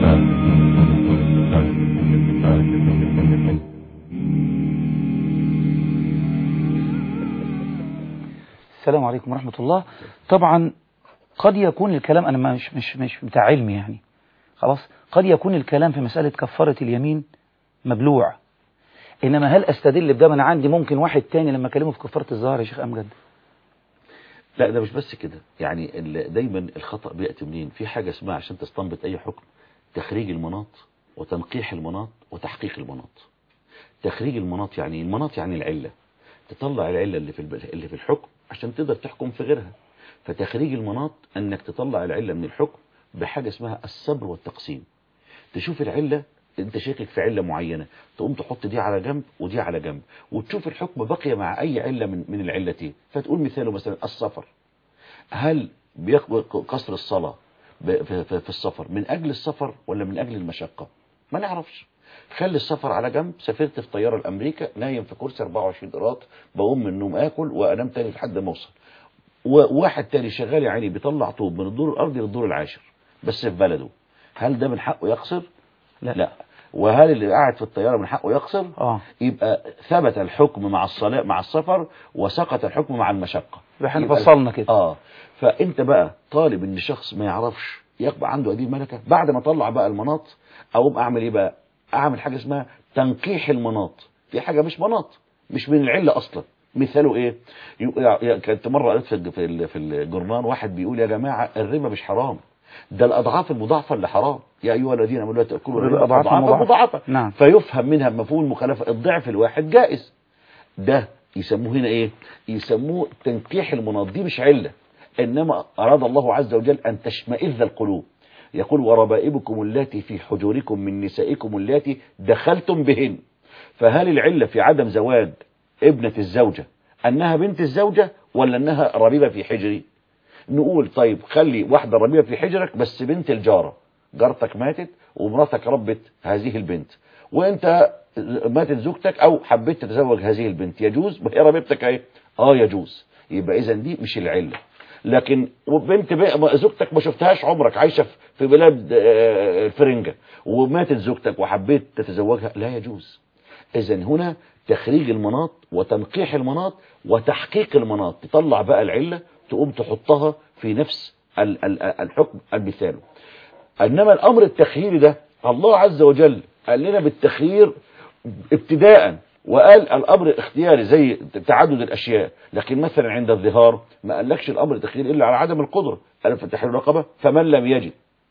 السلام عليكم ورحمة الله طبعا قد يكون الكلام أنا مش مش مش بتاع علمي يعني خلاص قد يكون الكلام في مسألة كفارة اليمين مبلوع إنما هل أستدل بده ما أنا عندي ممكن واحد تاني لما أكلمه في كفارة الظهر يا شيخ أمجد لا ده مش بس كده يعني ال- دايما الخطأ بيأتي منين في حاجة اسمها عشان تستنبط أي حكم تخريج المناط وتنقيح المناط وتحقيق المناط تخريج المناط يعني المناط يعني العلة تطلع العلة اللي في الب- اللي في الحكم عشان تقدر تحكم في غيرها فتخريج المناط انك تطلع العلة من الحكم بحاجة اسمها الصبر والتقسيم تشوف العلة انت شاكك في علة معينة تقوم تحط دي على جنب ودي على جنب وتشوف الحكم بقي مع اي علة من, من العلتين فتقول مثاله مثلا السفر هل بيقبل قصر الصلاة ب- في في- في السفر من أجل السفر ولا من أجل المشقة ما نعرفش خلي السفر على جنب سافرت في طيارة لأمريكا نايم في كرسي 24 قراط بقوم من النوم آكل وأنام تاني لحد ما أوصل وواحد تاني شغال يا عيني بيطلع طوب من الدور الأرضي للدور العاشر بس في بلده هل ده من حقه يقصر؟ لا. لا وهل اللي قاعد في الطيارة من حقه يقصر؟ آه يبقى ثبت الحكم مع الصلاة مع السفر وسقط الحكم مع المشقة يبقى احنا يبقى- فصلنا كده اه فانت بقى طالب ان شخص ما يعرفش يبقى عنده هذه الملكه بعد ما اطلع بقى المناط اقوم اعمل ايه بقى اعمل حاجه اسمها تنقيح المناط دي حاجه مش مناط مش من العله اصلا مثاله ايه يق- يا- كنت مره قريت في الج- في ال- في الجرنان واحد بيقول يا جماعه الربا مش حرام ده الاضعاف المضاعفه اللي حرام يا ايها الذين امنوا لا تاكلوا الربا الأضعاف اضعافا المضاعفة. مضاعفه نعم. فيفهم منها مفهوم المخالفه الضعف الواحد جائز ده يسموه هنا ايه يسموه تنكيح المناط دي مش علة انما اراد الله عز وجل ان تشمئز القلوب يقول وربائبكم اللاتي في حجوركم من نسائكم اللاتي دخلتم بهن فهل العلة في عدم زواج ابنة الزوجة انها بنت الزوجة ولا انها ربيبة في حجري نقول طيب خلي واحدة ربيبة في حجرك بس بنت الجارة جارتك ماتت ومراتك ربت هذه البنت وانت ماتت زوجتك او حبيت تتزوج هذه البنت يجوز ما هي ربيبتك اهي اه يجوز يبقى اذا دي مش العله لكن بنت بقى زوجتك ما شفتهاش عمرك عايشه في- في بلاد آه، الفرنجه وماتت زوجتك وحبيت تتزوجها لا يجوز اذا هنا تخريج المناط وتنقيح المناط وتحقيق المناط تطلع بقى العله تقوم تحطها في نفس ال- ال- الحكم المثالي انما الامر التخييري ده الله عز وجل قال لنا بالتخيير ابتداء وقال الامر اختياري زي تعدد الاشياء لكن مثلا عند الظهار ما قالكش الامر تخيير الا على عدم القدره قال في تحرير الرقبه فمن لم يجد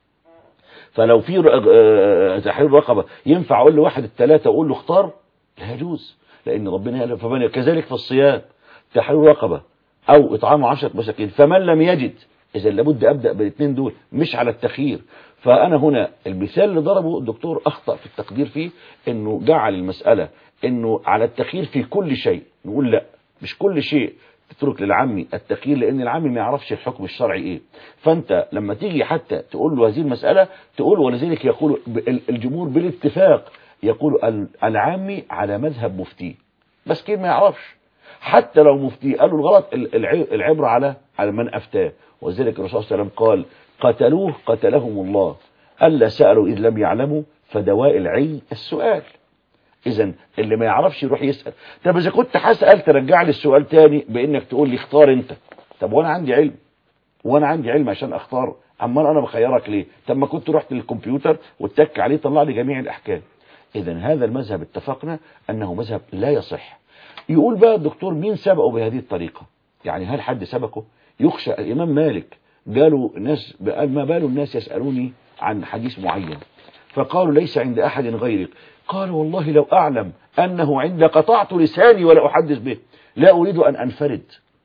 فلو في ر- آه، تحرير رقبه ينفع اقول لواحد الثلاثه اقول له اختار لا يجوز لان ربنا قال فمن كذلك في الصيام تحرير رقبه او اطعام عشرة مساكين فمن لم يجد اذا لابد ابدا بالاثنين دول مش على التخيير فانا هنا المثال اللي ضربه الدكتور اخطا في التقدير فيه انه جعل المساله انه على التخيير في كل شيء نقول لا مش كل شيء تترك للعمي التخيير لان العمي ما يعرفش الحكم الشرعي ايه فانت لما تيجي حتى تقول له هذه المساله تقول ولذلك يقول ب- الجمهور بالاتفاق يقول ال- العامي على مذهب مفتيه بس كده ما يعرفش حتى لو مفتي قالوا الغلط ال- الع- العبرة على على من أفتاه وذلك الرسول صلى الله عليه وسلم قال قتلوه قتلهم الله ألا سألوا إذ لم يعلموا فدواء العي السؤال إذا اللي ما يعرفش يروح يسأل طب إذا كنت هسأل ترجع لي السؤال تاني بإنك تقول لي اختار أنت طب وأنا عندي علم وانا عندي علم عشان اختار امال انا بخيرك ليه طب ما كنت رحت للكمبيوتر واتك عليه طلع لي جميع الاحكام اذا هذا المذهب اتفقنا انه مذهب لا يصح يقول بقى الدكتور مين سبقه بهذه الطريقة يعني هل حد سبقه يخشى الامام مالك قالوا ناس قال ما بال الناس يسألوني عن حديث معين فقالوا ليس عند احد غيرك قال والله لو اعلم انه عند قطعت لساني ولا احدث به لا اريد ان انفرد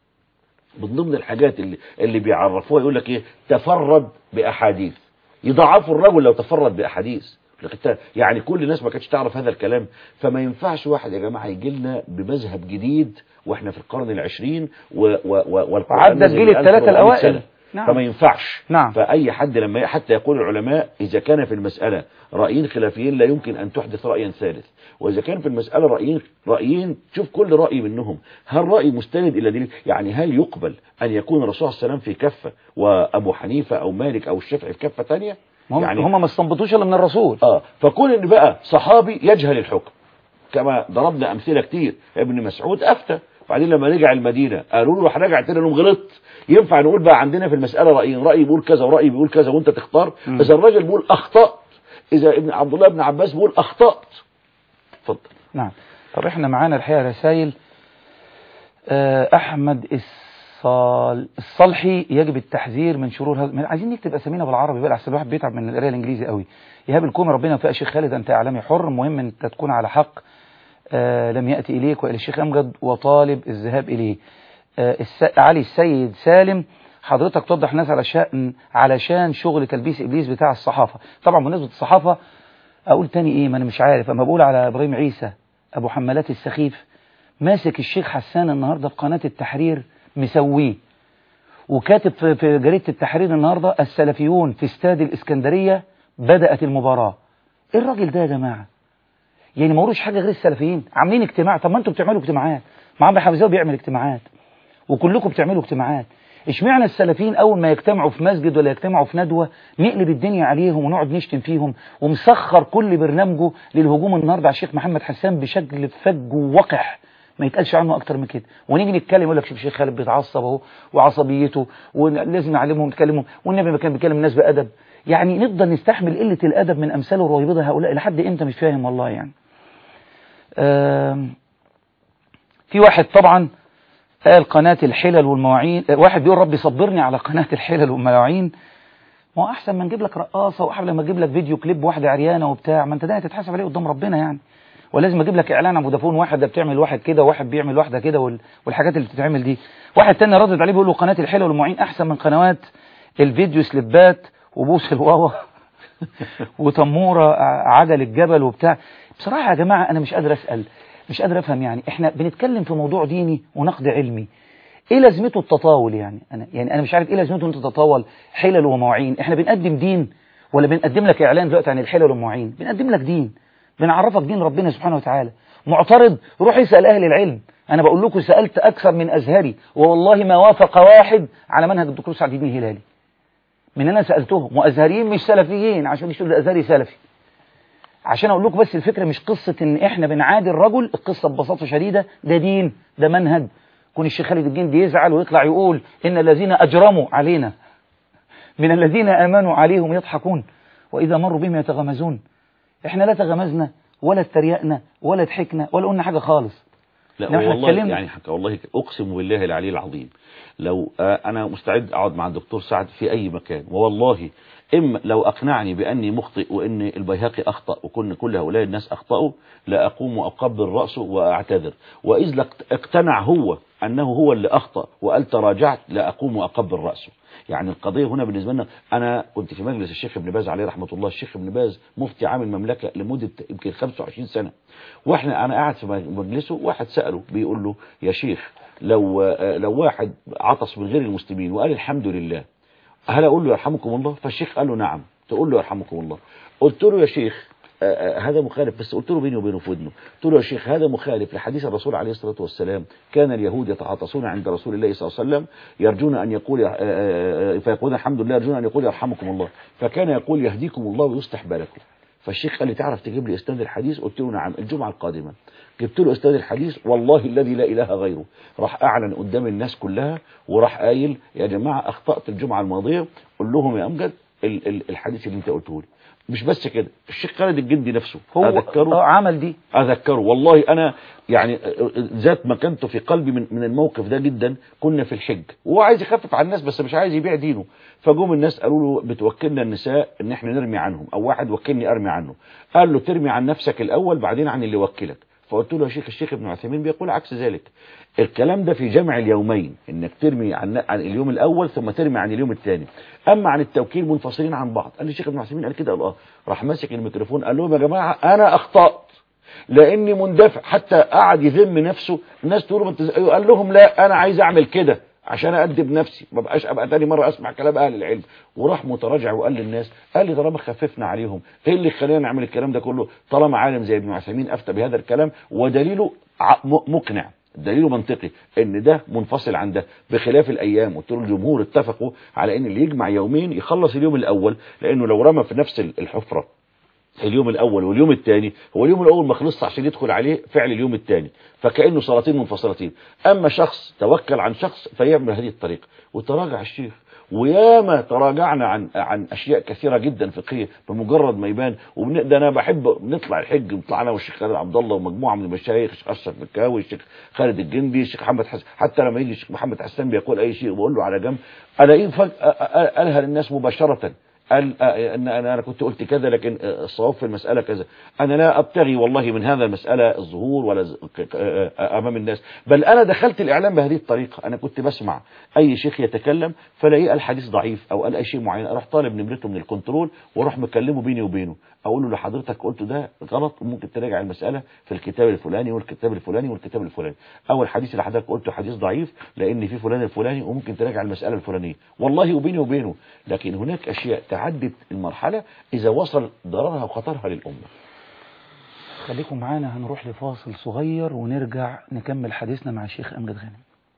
من ضمن الحاجات اللي اللي بيعرفوها يقول لك ايه تفرد باحاديث يضعفوا الرجل لو تفرد باحاديث لقيت- يعني كل الناس ما كانتش تعرف هذا الكلام فما ينفعش واحد يا جماعه يجي لنا بمذهب جديد واحنا في القرن العشرين و و و والقرآن وعدى نزل الجيل من الثلاثة 1400 الأوائل. سنة. نعم. فما ينفعش نعم. فأي حد لما ي- حتى يقول العلماء إذا كان في المسألة رأيين خلافيين لا يمكن أن تحدث رأيا ثالث وإذا كان في المسألة رأيين رأيين شوف كل رأي منهم هل رأي مستند إلى دليل يعني هل يقبل أن يكون الرسول صلى الله عليه وسلم في كفة وأبو حنيفة أو مالك أو الشافعي في كفة ثانية هم, يعني هم ما استنبطوش الا من الرسول اه فكون ان بقى صحابي يجهل الحكم كما ضربنا امثله كتير ابن مسعود افتى وبعدين لما رجع المدينه قالوا له رجع تاني لهم غلطت ينفع نقول بقى عندنا في المساله رايين راي بيقول كذا وراي بيقول كذا وانت تختار مم. اذا الراجل بيقول اخطات اذا ابن عبد الله بن عباس بيقول اخطات اتفضل نعم طب احنا معانا الحقيقه رسائل آه، احمد الصال الصلحي يجب التحذير من شرور هذا من- عايزين نكتب اسامينا بالعربي بقى احسن الواحد بيتعب من القرايه الانجليزي قوي ايهاب الكومي ربنا يوفقك يا شيخ خالد انت اعلامي حر مهم ان انت تكون على حق آه، لم ياتي اليك والى الشيخ امجد وطالب الذهاب اليه آه، الس... علي السيد سالم حضرتك توضح الناس على شأن علشان شغل تلبيس ابليس بتاع الصحافه طبعا بالنسبه للصحافه اقول تاني ايه ما انا مش عارف اما بقول على ابراهيم عيسى ابو حمالات السخيف ماسك الشيخ حسان النهارده في قناه التحرير مسويه وكاتب في في جريده التحرير النهارده السلفيون في استاد الاسكندريه بدات المباراه ايه الراجل ده يا جماعه يعني ما وروش حاجه غير السلفيين عاملين اجتماع طب ما انتوا بتعملوا اجتماعات ما عمرو حفيظاوي بيعمل اجتماعات وكلكم بتعملوا اجتماعات اشمعنى السلفيين اول ما يجتمعوا في مسجد ولا يجتمعوا في ندوه نقلب الدنيا عليهم ونقعد نشتم فيهم ومسخر كل برنامجه للهجوم النهارده على الشيخ محمد حسان بشكل فج ووقح ما يتقالش عنه اكتر من كده ونيجي نتكلم يقول لك شوف الشيخ خالد بيتعصب اهو وعصبيته ولازم نعلمهم نتكلمهم والنبي ما كان بيكلم الناس بادب يعني نفضل نستحمل قله الادب من امثال الرويبضه هؤلاء لحد امتى مش فاهم والله يعني آم، في واحد طبعا قال قناة الحلل والمواعين آه، واحد بيقول ربي صبرني على قناة الحلل والمواعين ما هو أحسن ما نجيب لك رقاصة وأحسن لما أجيب لك فيديو كليب واحدة عريانة وبتاع ما أنت ده هتتحاسب عليه قدام ربنا يعني ولازم أجيب لك إعلان عن فودافون واحد ده بتعمل واحد كده وواحد بيعمل واحدة كده وال- والحاجات اللي بتتعمل دي واحد تاني ردد عليه بيقول له قناة الحلل والمواعين أحسن من قنوات الفيديو سليبات وبوس الواوا وتمورة ع- عجل الجبل وبتاع بصراحة يا جماعة أنا مش قادر أسأل مش قادر أفهم يعني إحنا بنتكلم في موضوع ديني ونقد علمي ايه لازمته التطاول يعني انا يعني انا مش عارف ايه لازمته ان انت تتطاول حلل ومواعين احنا بنقدم دين ولا بنقدم لك اعلان دلوقتي عن الحلل والمواعين بنقدم لك دين بنعرفك دين ربنا سبحانه وتعالى معترض روح اسال اهل العلم انا بقول لكم سالت اكثر من ازهري والله ما وافق واحد على منهج الدكتور سعد الدين الهلالي من انا سالتهم وازهريين مش سلفيين عشان مش تقول ازهري سلفي عشان اقول لكم بس الفكره مش قصه ان احنا بنعادي الرجل القصه ببساطه شديده ده دين ده منهج كون الشيخ خالد الجندي يزعل ويطلع يقول ان الذين اجرموا علينا من الذين امنوا عليهم يضحكون واذا مروا بهم يتغمزون احنا لا تغمزنا ولا اتريقنا ولا ضحكنا ولا قلنا حاجة خالص لا إنما إحنا والله اتكلمنا. يعني حكى والله اقسم بالله العلي العظيم لو آه، انا مستعد اقعد مع الدكتور سعد في اي مكان والله اما لو اقنعني باني مخطئ وان البيهقي اخطا وكن كل هؤلاء الناس اخطاوا لا اقوم واقبل راسه واعتذر واذ لك- اقتنع هو انه هو اللي اخطا وقال تراجعت لا اقوم واقبل راسه يعني القضيه هنا بالنسبه لنا انا كنت في مجلس الشيخ ابن باز عليه رحمه الله الشيخ ابن باز مفتي عام المملكه لمده يمكن 25 سنه واحنا انا قاعد في مجلسه واحد ساله بيقول له يا شيخ لو آه، لو واحد عطس من غير المسلمين وقال الحمد لله هل اقول له يرحمكم الله فالشيخ قال له نعم تقول له يرحمكم الله قلت له يا شيخ آه، آه، هذا مخالف بس قلت له بيني وبينه في ودنه قلت له يا شيخ هذا مخالف لحديث الرسول عليه الصلاة والسلام كان اليهود يتعاطسون عند رسول الله صلى الله عليه وسلم يرجون أن يقول آه، آه، آه، فيقولون الحمد لله يرجون أن يقول يرحمكم الله فكان يقول يهديكم الله ويصلح بالكم فالشيخ قال لي تعرف تجيب لي اسناد الحديث قلت له نعم الجمعة القادمة جبت له اسناد الحديث والله الذي لا اله غيره راح اعلن قدام الناس كلها وراح قايل يا جماعة اخطأت الجمعة الماضية قول لهم يا امجد ال- ال- الحديث اللي انت قلته لي مش بس كده الشيخ خالد الجندي نفسه هو اذكره آه، عمل دي اذكره والله انا يعني ذات مكانته في قلبي من من الموقف ده جدا كنا في الحج وهو عايز يخفف على الناس بس مش عايز يبيع دينه فجم الناس قالوا له بتوكلنا النساء ان احنا نرمي عنهم او واحد وكلني ارمي عنه قال له ترمي عن نفسك الاول بعدين عن اللي وكلك فقلت له يا شيخ الشيخ ابن عثيمين بيقول عكس ذلك الكلام ده في جمع اليومين انك ترمي عن, عن اليوم الاول ثم ترمي عن اليوم الثاني اما عن التوكيل منفصلين عن بعض قال لي الشيخ ابن عثيمين قال كده قال اه راح ماسك الميكروفون قال لهم يا جماعه انا اخطات لاني مندفع حتى قعد يذم نفسه الناس تقول له ما انت زي- قال لهم لا انا عايز اعمل كده عشان أدب نفسي ما بقاش ابقى تاني مره اسمع كلام اهل العلم وراح متراجع وقال للناس قال لي طالما خففنا عليهم ايه اللي خلينا نعمل الكلام ده كله طالما عالم زي ابن عثيمين افتى بهذا الكلام ودليله ع- م- مقنع دليله منطقي ان ده منفصل عن ده بخلاف الايام قلت له الجمهور اتفقوا على ان اللي يجمع يومين يخلص اليوم الاول لانه لو رمى في نفس الحفره اليوم الاول واليوم الثاني هو اليوم الاول ما خلصش عشان يدخل عليه فعل اليوم الثاني فكانه صلاتين منفصلتين اما شخص توكل عن شخص فيعمل هذه الطريقه وتراجع الشيخ وياما تراجعنا عن عن اشياء كثيره جدا فقهيه بمجرد ما يبان وبن- ده انا بحب نطلع الحج نطلع انا والشيخ خالد عبد الله ومجموعه من المشايخ الشيخ اشرف مكاوي الشيخ خالد الجندي الشيخ محمد حسن حتى لما يجي الشيخ محمد حسان بيقول اي شيء بقول له على جنب الاقيه فجاه الهى الناس مباشره قال آه، ان انا انا كنت قلت كذا لكن آه، الصواب في المساله كذا انا لا ابتغي والله من هذا المساله الظهور ولا ز- ك- ك- آه، امام الناس بل انا دخلت الاعلام بهذه الطريقه انا كنت بسمع اي شيخ يتكلم فلاقيه قال حديث ضعيف او قال اي شيء معين اروح طالب نمرته من الكنترول واروح مكلمه بيني وبينه اقول له لو حضرتك قلته ده غلط وممكن تراجع المساله في الكتاب الفلاني والكتاب الفلاني والكتاب الفلاني او الحديث اللي حضرتك قلته حديث ضعيف لان في فلان الفلاني وممكن تراجع المساله الفلانيه والله وبيني وبينه لكن هناك اشياء تعدت المرحله اذا وصل ضررها وخطرها للامه خليكم معانا هنروح لفاصل صغير ونرجع نكمل حديثنا مع الشيخ أمجد غانم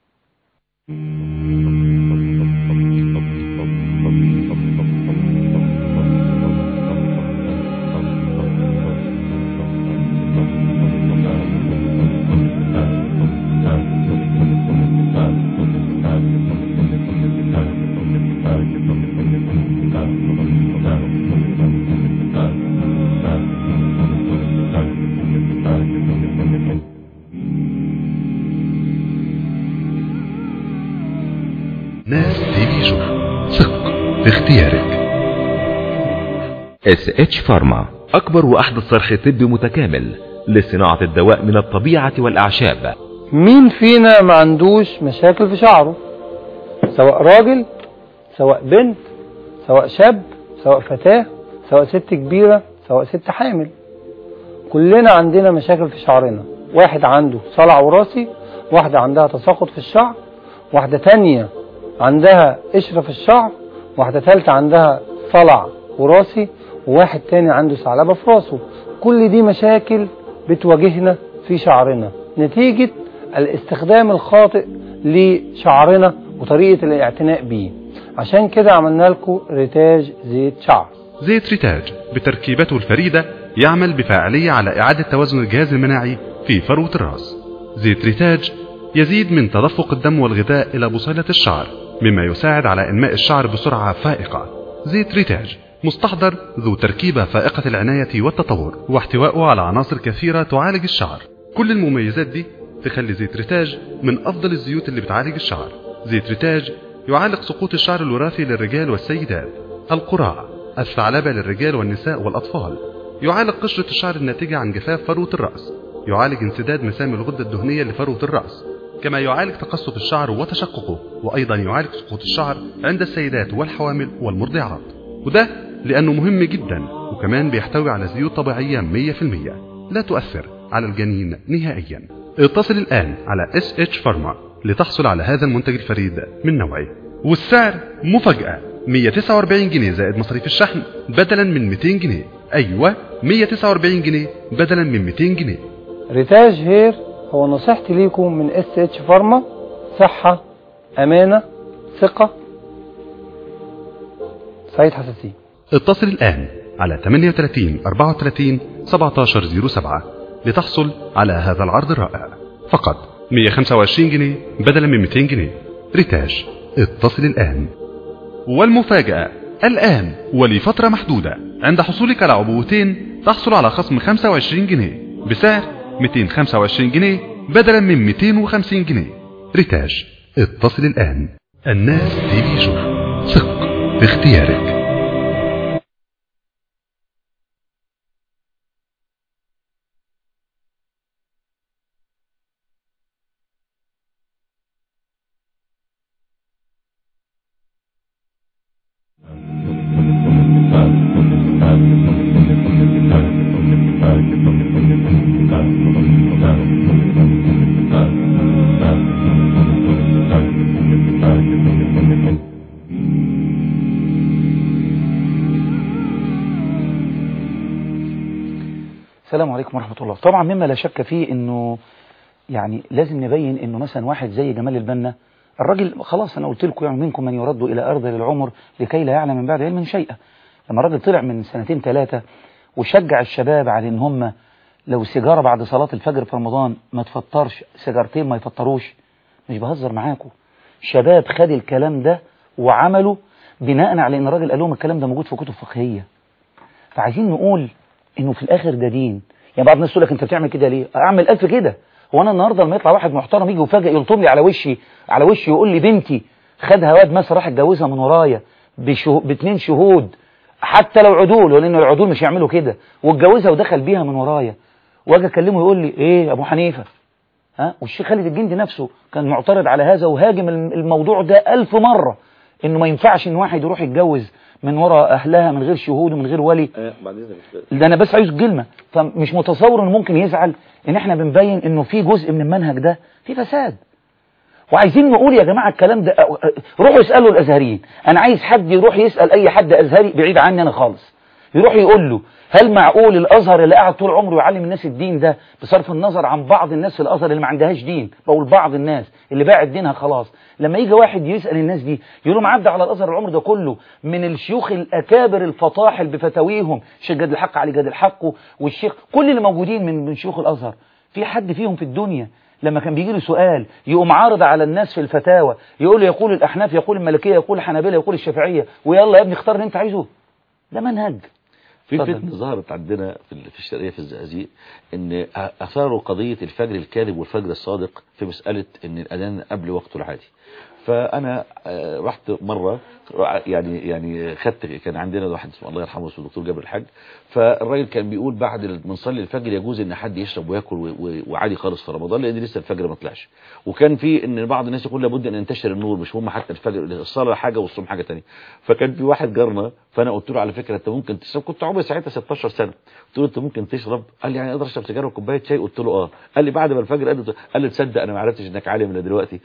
ناس تيجو ثق في اختيارك اس اتش فارما اكبر واحدث صرح طبي متكامل لصناعة الدواء من الطبيعة والاعشاب مين فينا ما عندوش مشاكل في شعره سواء راجل سواء بنت سواء شاب سواء فتاة سواء ست كبيرة سواء ست حامل كلنا عندنا مشاكل في شعرنا واحد عنده صلع وراثي واحدة عندها تساقط في الشعر واحدة تانية عندها قشرة في الشعر واحدة تالتة عندها صلع وراثي وواحد تاني عنده ثعلبة في راسه كل دي مشاكل بتواجهنا في شعرنا نتيجة الاستخدام الخاطئ لشعرنا وطريقة الاعتناء بيه عشان كده عملنا لكم ريتاج زيت شعر زيت ريتاج بتركيبته الفريدة يعمل بفاعلية على إعادة توازن الجهاز المناعي في فروة الرأس زيت ريتاج يزيد من تدفق الدم والغذاء إلى بصيلة الشعر مما يساعد على إنماء الشعر بسرعة فائقة زيت ريتاج مستحضر ذو تركيبة فائقة العناية والتطور واحتوائه على عناصر كثيرة تعالج الشعر كل المميزات دي تخلي زيت ريتاج من أفضل الزيوت اللي بتعالج الشعر زيت ريتاج يعالج سقوط الشعر الوراثي للرجال والسيدات القراع الثعلبة للرجال والنساء والأطفال يعالج قشرة الشعر الناتجة عن جفاف فروة الرأس يعالج انسداد مسام الغدة الدهنية لفروة الرأس كما يعالج تقصف الشعر وتشققه وأيضا يعالج سقوط الشعر عند السيدات والحوامل والمرضعات وده لأنه مهم جدا وكمان بيحتوي على زيوت طبيعية 100% لا تؤثر على الجنين نهائيا اتصل الآن على SH فارما لتحصل على هذا المنتج الفريد من نوعه والسعر مفاجأة 149 جنيه زائد مصاريف الشحن بدلا من 200 جنيه أيوة 149 جنيه بدلا من 200 جنيه ريتاج هير هو نصيحتي ليكم من اس اتش فارما صحة أمانة ثقة سعيد حساسين اتصل الآن على 38 34 1707 لتحصل على هذا العرض الرائع فقط 125 جنيه بدلا من 200 جنيه ريتاج اتصل الآن والمفاجأة الآن ولفترة محدودة عند حصولك على عبوتين تحصل على خصم 25 جنيه بسعر 225 جنيه بدلا من 250 جنيه ريتاج اتصل الآن الناس تي في شو ثق في اختيارك السلام عليكم ورحمة الله طبعا مما لا شك فيه انه يعني لازم نبين انه مثلا واحد زي جمال البنا الراجل خلاص انا قلت لكم يعني منكم من يرد الى ارض العمر لكي لا يعلم من بعد علم شيئا لما الراجل طلع من سنتين ثلاثة وشجع الشباب على ان هم لو سيجارة بعد صلاة الفجر في رمضان ما تفطرش سيجارتين ما يفطروش مش بهزر معاكم شباب خد الكلام ده وعمله بناء على ان الراجل قال لهم الكلام ده موجود في كتب فقهية فعايزين نقول انه في الاخر ده دين يعني بعض الناس تقول لك انت بتعمل كده ليه اعمل الف كده هو انا النهارده لما يطلع واحد محترم يجي وفجأة يلطم لي على وشي على وشي يقول لي بنتي خدها واد مثلا راح اتجوزها من ورايا بشه... باتنين شهود حتى لو عدول ولان العدول مش يعملوا كده واتجوزها ودخل بيها من ورايا واجي اكلمه يقول لي ايه يا ابو حنيفه ها والشيخ خالد الجندي نفسه كان معترض على هذا وهاجم الموضوع ده ألف مرة انه ما ينفعش ان واحد يروح يتجوز من وراء اهلها من غير شهود ومن غير ولي ده انا بس عايز كلمه فمش متصور انه ممكن يزعل ان احنا بنبين انه في جزء من المنهج ده في فساد وعايزين نقول يا جماعه الكلام ده روحوا اسالوا الازهريين انا عايز حد يروح يسال اي حد ازهري بعيد عني انا خالص يروح يقول له هل معقول الازهر اللي قاعد طول عمره يعلم الناس الدين ده بصرف النظر عن بعض الناس في الازهر اللي ما عندهاش دين بقول بعض الناس اللي باعت دينها خلاص لما يجي واحد يسال الناس دي يقول لهم عدى على الازهر العمر ده كله من الشيوخ الاكابر الفطاحل بفتاويهم الشيخ جاد الحق علي جاد الحق والشيخ كل اللي موجودين من من شيوخ الازهر في حد فيهم في الدنيا لما كان بيجي له سؤال يقوم عارض على الناس في الفتاوى يقول له يقول الاحناف يقول الملكيه يقول الحنابلة يقول الشافعيه ويلا يا ابني اختار اللي انت عايزه ده منهج في اتفضل. فتنة ظهرت عندنا في ال- في الشرقية في الزقازيق ان اثاروا قضية الفجر الكاذب والفجر الصادق في مسألة ان الاذان قبل وقته العادي فانا آه، رحت مرة يعني يعني خدت كان عندنا واحد اسمه الله يرحمه اسمه الدكتور جابر الحاج فالراجل كان بيقول بعد ال- من صلي الفجر يجوز ان حد يشرب وياكل و- و- وعادي خالص في رمضان لان لسه الفجر ما طلعش وكان في ان بعض الناس يقول لابد ان ينتشر النور مش مهم حتى الفجر الصلاه حاجه والصوم حاجه ثانيه فكان في واحد جارنا فانا قلت له على فكره انت ممكن تشرب كنت عمري ساعتها 16 سنه قلت له انت ممكن تشرب قال لي يعني اقدر اشرب سيجاره وكوبايه شاي قلت له اه قال لي بعد ما الفجر قال لي قال لي تصدق انا ما عرفتش انك عالم الا دلوقتي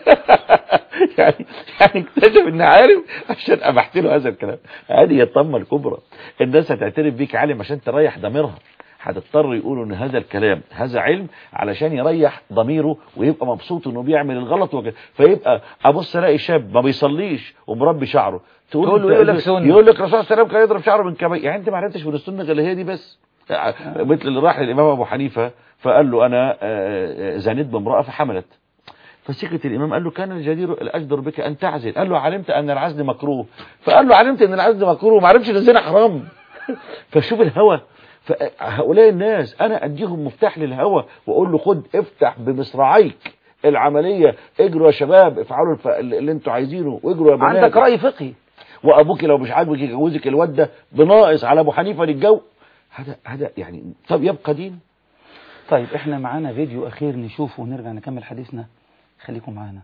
يعني يعني اكتشف ان عالم عشان ابحت له هذا الكلام هذه هي الطمه الكبرى الناس هتعترف بيك عالم عشان تريح ضميرها هتضطر يقولوا ان هذا الكلام هذا علم علشان يريح ضميره ويبقى مبسوط انه بيعمل الغلط وكده فيبقى ابص الاقي شاب ما بيصليش ومربي شعره تقول له له يقول لك سنة. يقول لك الرسول صلى الله عليه وسلم كان يضرب شعره من كبي يعني انت ما عرفتش من السنه غير هي دي بس مثل اللي راح للامام ابو حنيفه فقال له انا آه، آه، زنيت بامراه فحملت فسكت الامام قال له كان الجدير الاجدر بك ان تعزل قال له علمت ان العزل مكروه فقال له علمت ان العزل مكروه ما عرفش ان الزنا حرام فشوف الهوى فهؤلاء الناس انا اديهم مفتاح للهوى واقول له خد افتح بمصراعيك العمليه اجروا يا شباب افعلوا الف... اللي انتوا عايزينه واجروا يا بنات عندك رأي فقهي وابوك لو مش عاجبك يجوزك الواد ده بناقص على ابو حنيفه للجو هذا هذا يعني طب يبقى دين طيب احنا معانا فيديو اخير نشوفه ونرجع نكمل حديثنا خليكم معانا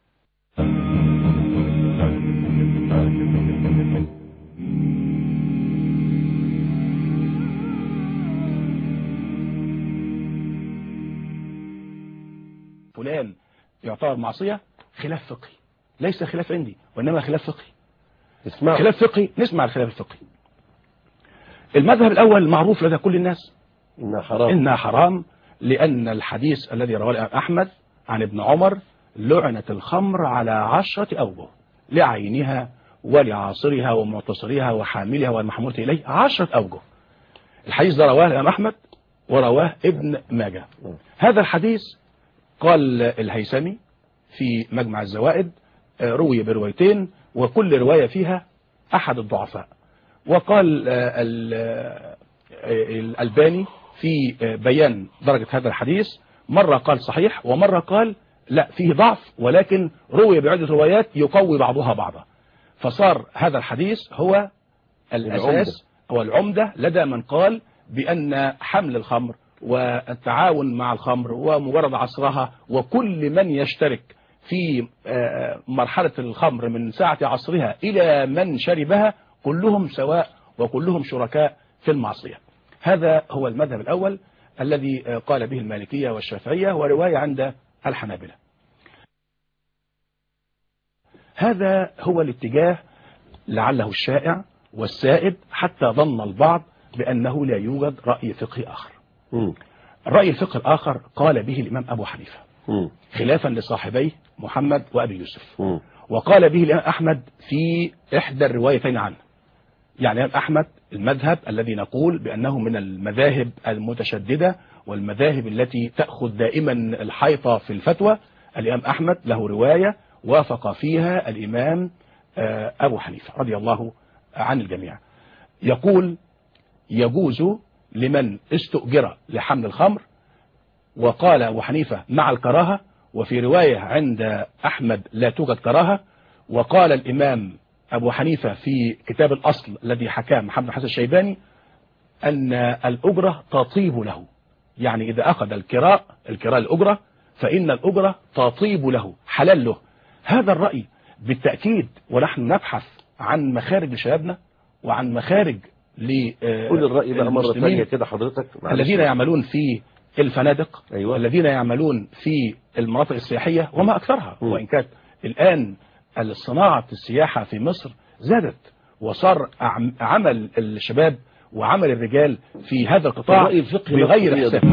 فلان يعتبر معصية خلاف فقهي ليس خلاف عندي وإنما خلاف فقهي اسمع خلاف فقهي نسمع الخلاف الفقهي المذهب الأول معروف لدى كل الناس إنها حرام إنها حرام لأن الحديث الذي رواه الإمام أحمد عن ابن عمر لعنت الخمر على عشرة أوجه لعينها ولعاصرها ومعتصرها وحاملها والمحمولة إليه عشرة أوجه الحديث ده رواه الإمام أحمد ورواه ابن ماجه هذا الحديث قال الهيثمي في مجمع الزوائد آه، روي بروايتين وكل رواية فيها أحد الضعفاء وقال آه، ال- آه، الألباني في آه، بيان درجة هذا الحديث مرة قال صحيح ومرة قال لا فيه ضعف ولكن روي بعدة روايات يقوي بعضها بعضا فصار هذا الحديث هو الأساس هو العمدة لدى من قال بأن حمل الخمر والتعاون مع الخمر ومجرد عصرها وكل من يشترك في آه، مرحلة الخمر من ساعة عصرها إلى من شربها كلهم سواء وكلهم شركاء في المعصية هذا هو المذهب الأول الذي آه، قال به المالكية والشافعية ورواية عند الحنابلة هذا هو الاتجاه لعله الشائع والسائد حتى ظن البعض بأنه لا يوجد رأي فقهي آخر مم. الرأي الفقهي الآخر قال به الإمام أبو حنيفة مم. خلافا لصاحبيه محمد وأبي يوسف مم. وقال به الإمام أحمد في إحدى الروايتين عنه يعني الإمام أحمد المذهب الذي نقول بأنه من المذاهب المتشددة والمذاهب التي تأخذ دائما الحيطة في الفتوى الإمام أحمد له رواية وافق فيها الإمام آه، أبو حنيفة رضي الله عن الجميع يقول يجوز لمن استؤجر لحمل الخمر وقال أبو حنيفة مع الكراهة وفي رواية عند أحمد لا توجد كراهة وقال الإمام أبو حنيفة في كتاب الأصل الذي حكاه محمد حسن الشيباني أن الأجرة تطيب له يعني إذا أخذ الكراء الكراء الأجرة فإن الأجرة تطيب له حلال له هذا الرأي بالتأكيد ونحن نبحث عن مخارج لشبابنا وعن مخارج ل قول الرأي بقى مرة المسلمين ثانية كده حضرتك معلش. الذين يعملون في الفنادق أيوة. الذين يعملون في المناطق السياحية وما أكثرها مم. وإن كانت الآن صناعة السياحة في مصر زادت وصار عم- عمل الشباب وعمل الرجال في هذا القطاع الرأي الفقهي بغير نفسه حساب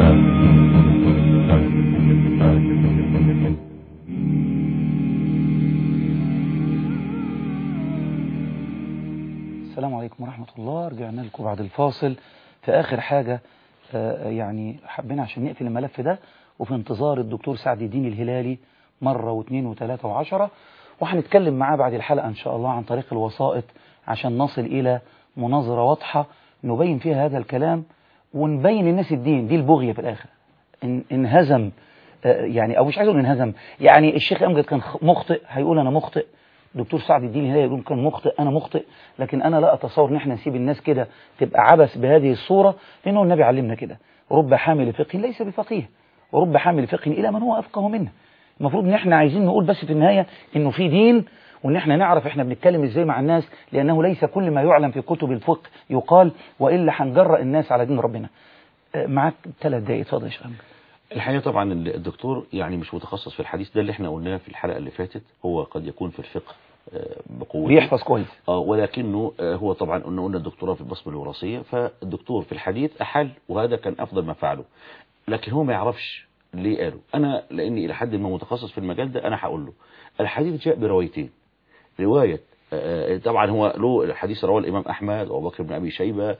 السلام عليكم ورحمة الله رجعنا لكم بعد الفاصل في آخر حاجة آه، يعني حبينا عشان نقفل الملف ده وفي انتظار الدكتور سعد الدين الهلالي مرة واثنين وثلاثة وعشرة وهنتكلم معاه بعد الحلقة إن شاء الله عن طريق الوسائط عشان نصل إلى مناظرة واضحة نبين فيها هذا الكلام ونبين الناس الدين دي البغية في الآخر إن انهزم آه، يعني أو مش عايز أقول انهزم يعني الشيخ أمجد كان خ- مخطئ هيقول أنا مخطئ دكتور سعد الدين الهلالي يقول كان مخطئ أنا مخطئ لكن أنا لا أتصور إن احنا نسيب الناس كده تبقى عبث بهذه الصورة لأنه النبي علمنا كده رب حامل فقه ليس بفقيه ورب حامل فقه إلى من هو أفقه منه المفروض إن احنا عايزين نقول بس في النهاية إنه في دين وإن احنا نعرف احنا بنتكلم إزاي مع الناس لأنه ليس كل ما يعلم في كتب الفقه يقال وإلا هنجرأ الناس على دين ربنا آه، معاك ثلاث دقايق اتفضل يا شيخ أمجد. الحقيقة طبعا الدكتور يعني مش متخصص في الحديث ده اللي احنا قلناه في الحلقة اللي فاتت هو قد يكون في الفقه آه، بقوة بيحفظ كويس اه ولكنه آه، هو طبعا قلنا قلنا الدكتوراه في البصمة الوراثية فالدكتور في الحديث أحل وهذا كان أفضل ما فعله لكن هو ما يعرفش ليه قاله أنا لأني إلى حد ما متخصص في المجال ده أنا هقول له الحديث جاء بروايتين رواية آه، طبعا هو له الحديث رواه الإمام أحمد وأبو بكر بن أبي شيبة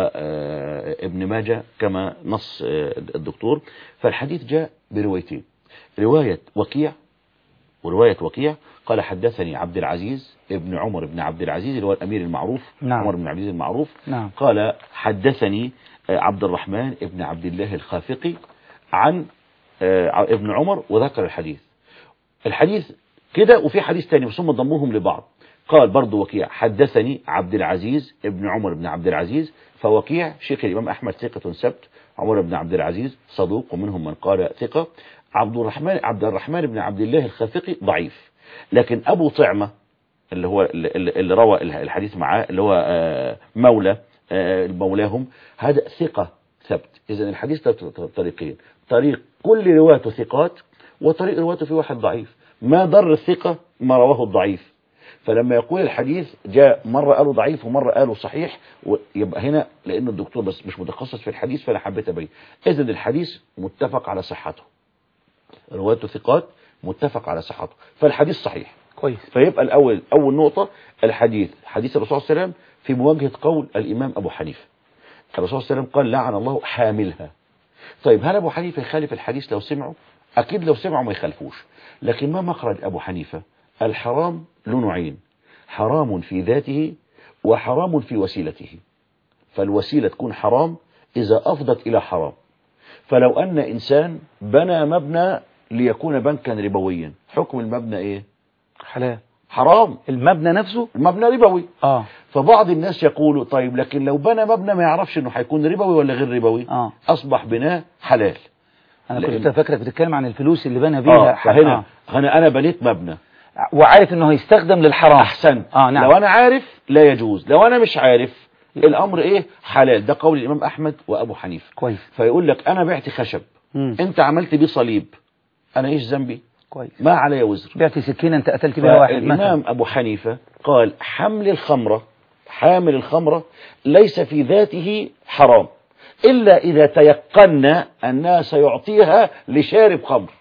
وابن ماجه كما نص آه، الدكتور فالحديث جاء بروايتين رواية وكيع ورواية وكيع قال حدثني عبد العزيز ابن عمر بن عبد العزيز اللي هو الأمير المعروف نعم. عمر بن عبد العزيز المعروف نعم. قال حدثني آه، عبد الرحمن ابن عبد الله الخافقي عن آه، ابن عمر وذكر الحديث الحديث كده وفي حديث تاني بس هم ضموهم لبعض قال برضو وكيع حدثني عبد العزيز ابن عمر بن عبد العزيز فوكيع شيخ الإمام أحمد ثقة سبت عمر بن عبد العزيز صدوق ومنهم من قال ثقة عبد الرحمن عبد الرحمن بن عبد الله الخافقي ضعيف لكن أبو طعمة اللي هو اللي, اللي روى الحديث معاه اللي هو آه، مولى آه، مولاهم هذا ثقة ثبت إذا الحديث له طريقين طريق كل رواته ثقات وطريق رواته في واحد ضعيف ما ضر الثقة ما رواه الضعيف فلما يقول الحديث جاء مرة قالوا ضعيف ومرة قالوا صحيح ويبقى هنا لأن الدكتور بس مش متخصص في الحديث فأنا حبيت أبين إذا الحديث متفق على صحته رواته ثقات متفق على صحته فالحديث صحيح كويس فيبقى الأول أول نقطة الحديث حديث الرسول صلى الله عليه وسلم في مواجهة قول الإمام أبو حنيفة الرسول صلى الله عليه وسلم قال لعن الله حاملها طيب هل أبو حنيفة يخالف الحديث لو سمعوا أكيد لو سمعوا ما يخالفوش لكن ما مخرج أبو حنيفة الحرام له نوعين حرام في ذاته وحرام في وسيلته فالوسيلة تكون حرام إذا أفضت إلى حرام فلو أن إنسان بنى مبنى ليكون بنكا ربويا حكم المبنى إيه حلال حرام المبنى نفسه المبنى ربوي اه فبعض الناس يقولوا طيب لكن لو بنى مبنى ما يعرفش انه هيكون ربوي ولا غير ربوي اه اصبح بناه حلال انا لأن- كنت فاكرك بتتكلم عن الفلوس اللي بنى بيها اه حق- فهنا هنا انا بنيت مبنى وعارف انه هيستخدم للحرام احسن اه نعم لو انا عارف لا يجوز لو انا مش عارف الامر ايه حلال ده قول الامام احمد وابو حنيفه كويس فيقول لك انا بعت خشب مم. انت عملت بيه صليب انا ايش ذنبي كويس ما علي وزر بعت سكينه انت قتلت بيها واحد مثلا الإمام أبو حنيفة قال حمل الخمرة حامل الخمرة ليس في ذاته حرام إلا إذا تيقنا أنها سيعطيها لشارب خمر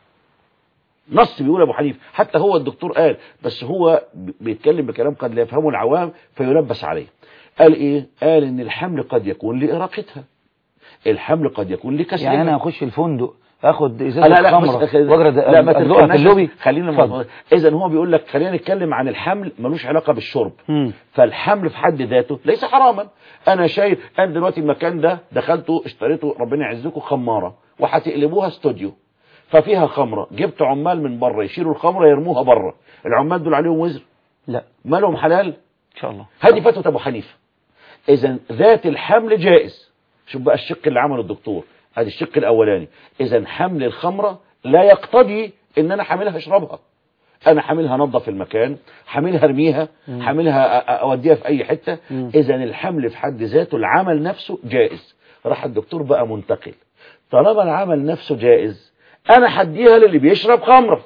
نص بيقول أبو حنيفة حتى هو الدكتور قال بس هو بيتكلم بكلام قد لا يفهمه العوام فيلبس عليه قال إيه قال إن الحمل قد يكون لإراقتها الحمل قد يكون لكسرها يعني انا اخش الفندق اخد لا ازازه لا خمره بس واجرد لا ما ادلقها في تتكلمش اللوبي خلينا اتفضل. اذا هو بيقول لك خلينا نتكلم عن الحمل ملوش علاقه بالشرب مم. فالحمل في حد ذاته ليس حراما انا شايف انا دلوقتي المكان ده دخلته اشتريته ربنا يعزكم خماره وهتقلبوها استوديو ففيها خمره جبت عمال من بره يشيلوا الخمره يرموها بره العمال دول عليهم وزر لا مالهم حلال ان شاء الله هذه فتوى ابو حنيفه اذا ذات الحمل جائز شوف بقى الشق اللي عمله الدكتور ادي الشق الاولاني اذا حمل الخمره لا يقتضي ان انا حاملها اشربها انا حاملها انظف المكان حاملها ارميها حاملها أ- أ- اوديها في اي حته اذا الحمل في حد ذاته العمل نفسه جائز راح الدكتور بقى منتقل طالما العمل نفسه جائز انا هديها للي بيشرب خمره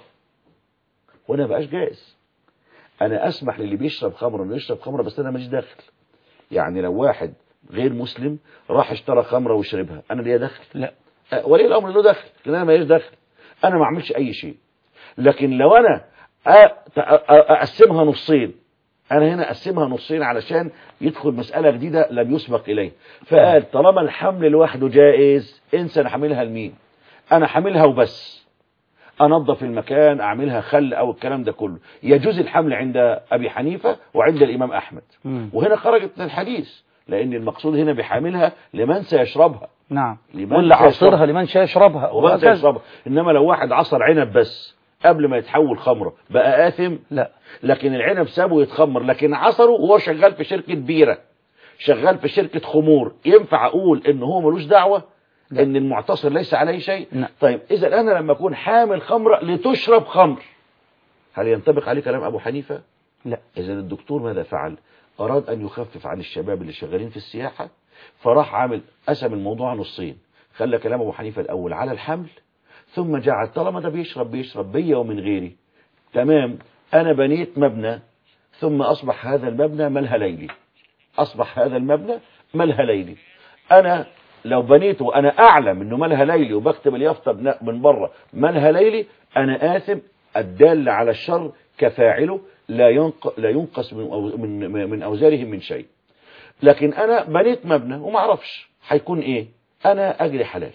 وانا بقاش جائز انا اسمح للي بيشرب خمره انه يشرب خمره بس انا ماليش داخل يعني لو واحد غير مسلم راح اشترى خمره وشربها انا ليا دخل لا أه، ولي الامر له دخل لكن انا ماليش دخل انا ما اعملش اي شيء لكن لو انا أ- أ- أ- اقسمها نصين انا هنا اقسمها نصين علشان يدخل مساله جديده لم يسبق اليه فقال طالما الحمل لوحده جائز انسى انا حاملها لمين انا حاملها وبس انظف المكان اعملها خل او الكلام ده كله يجوز الحمل عند ابي حنيفه وعند الامام احمد مم. وهنا خرجت من الحديث لان المقصود هنا بحاملها لمن سيشربها نعم لمن واللي سيشربها. عصرها لمن شاء يشربها ومن وهكذا. سيشربها انما لو واحد عصر عنب بس قبل ما يتحول خمره بقى آثم لا لكن العنب سابه يتخمر لكن عصره وهو شغال في شركة بيرة شغال في شركة خمور ينفع اقول ان هو ملوش دعوة ان المعتصر ليس عليه شيء لا. طيب اذا انا لما اكون حامل خمرة لتشرب خمر هل ينطبق عليه كلام ابو حنيفة لا إذا الدكتور ماذا فعل أراد أن يخفف عن الشباب اللي شغالين في السياحة فراح عامل قسم الموضوع نصين خلى كلام أبو حنيفة الأول على الحمل ثم جعل طالما ده بيشرب بيشرب بيا ومن غيري تمام أنا بنيت مبنى ثم أصبح هذا المبنى ملهى ليلي أصبح هذا المبنى ملهى ليلي أنا لو بنيته أنا أعلم أنه ملهى ليلي وبكتب اليافطة بن- من بره ملهى ليلي أنا آثم الدال على الشر كفاعله لا ينق لا ينقص من أو- من من أوزارهم من شيء لكن أنا بنيت مبنى وما أعرفش هيكون إيه أنا أجري حلال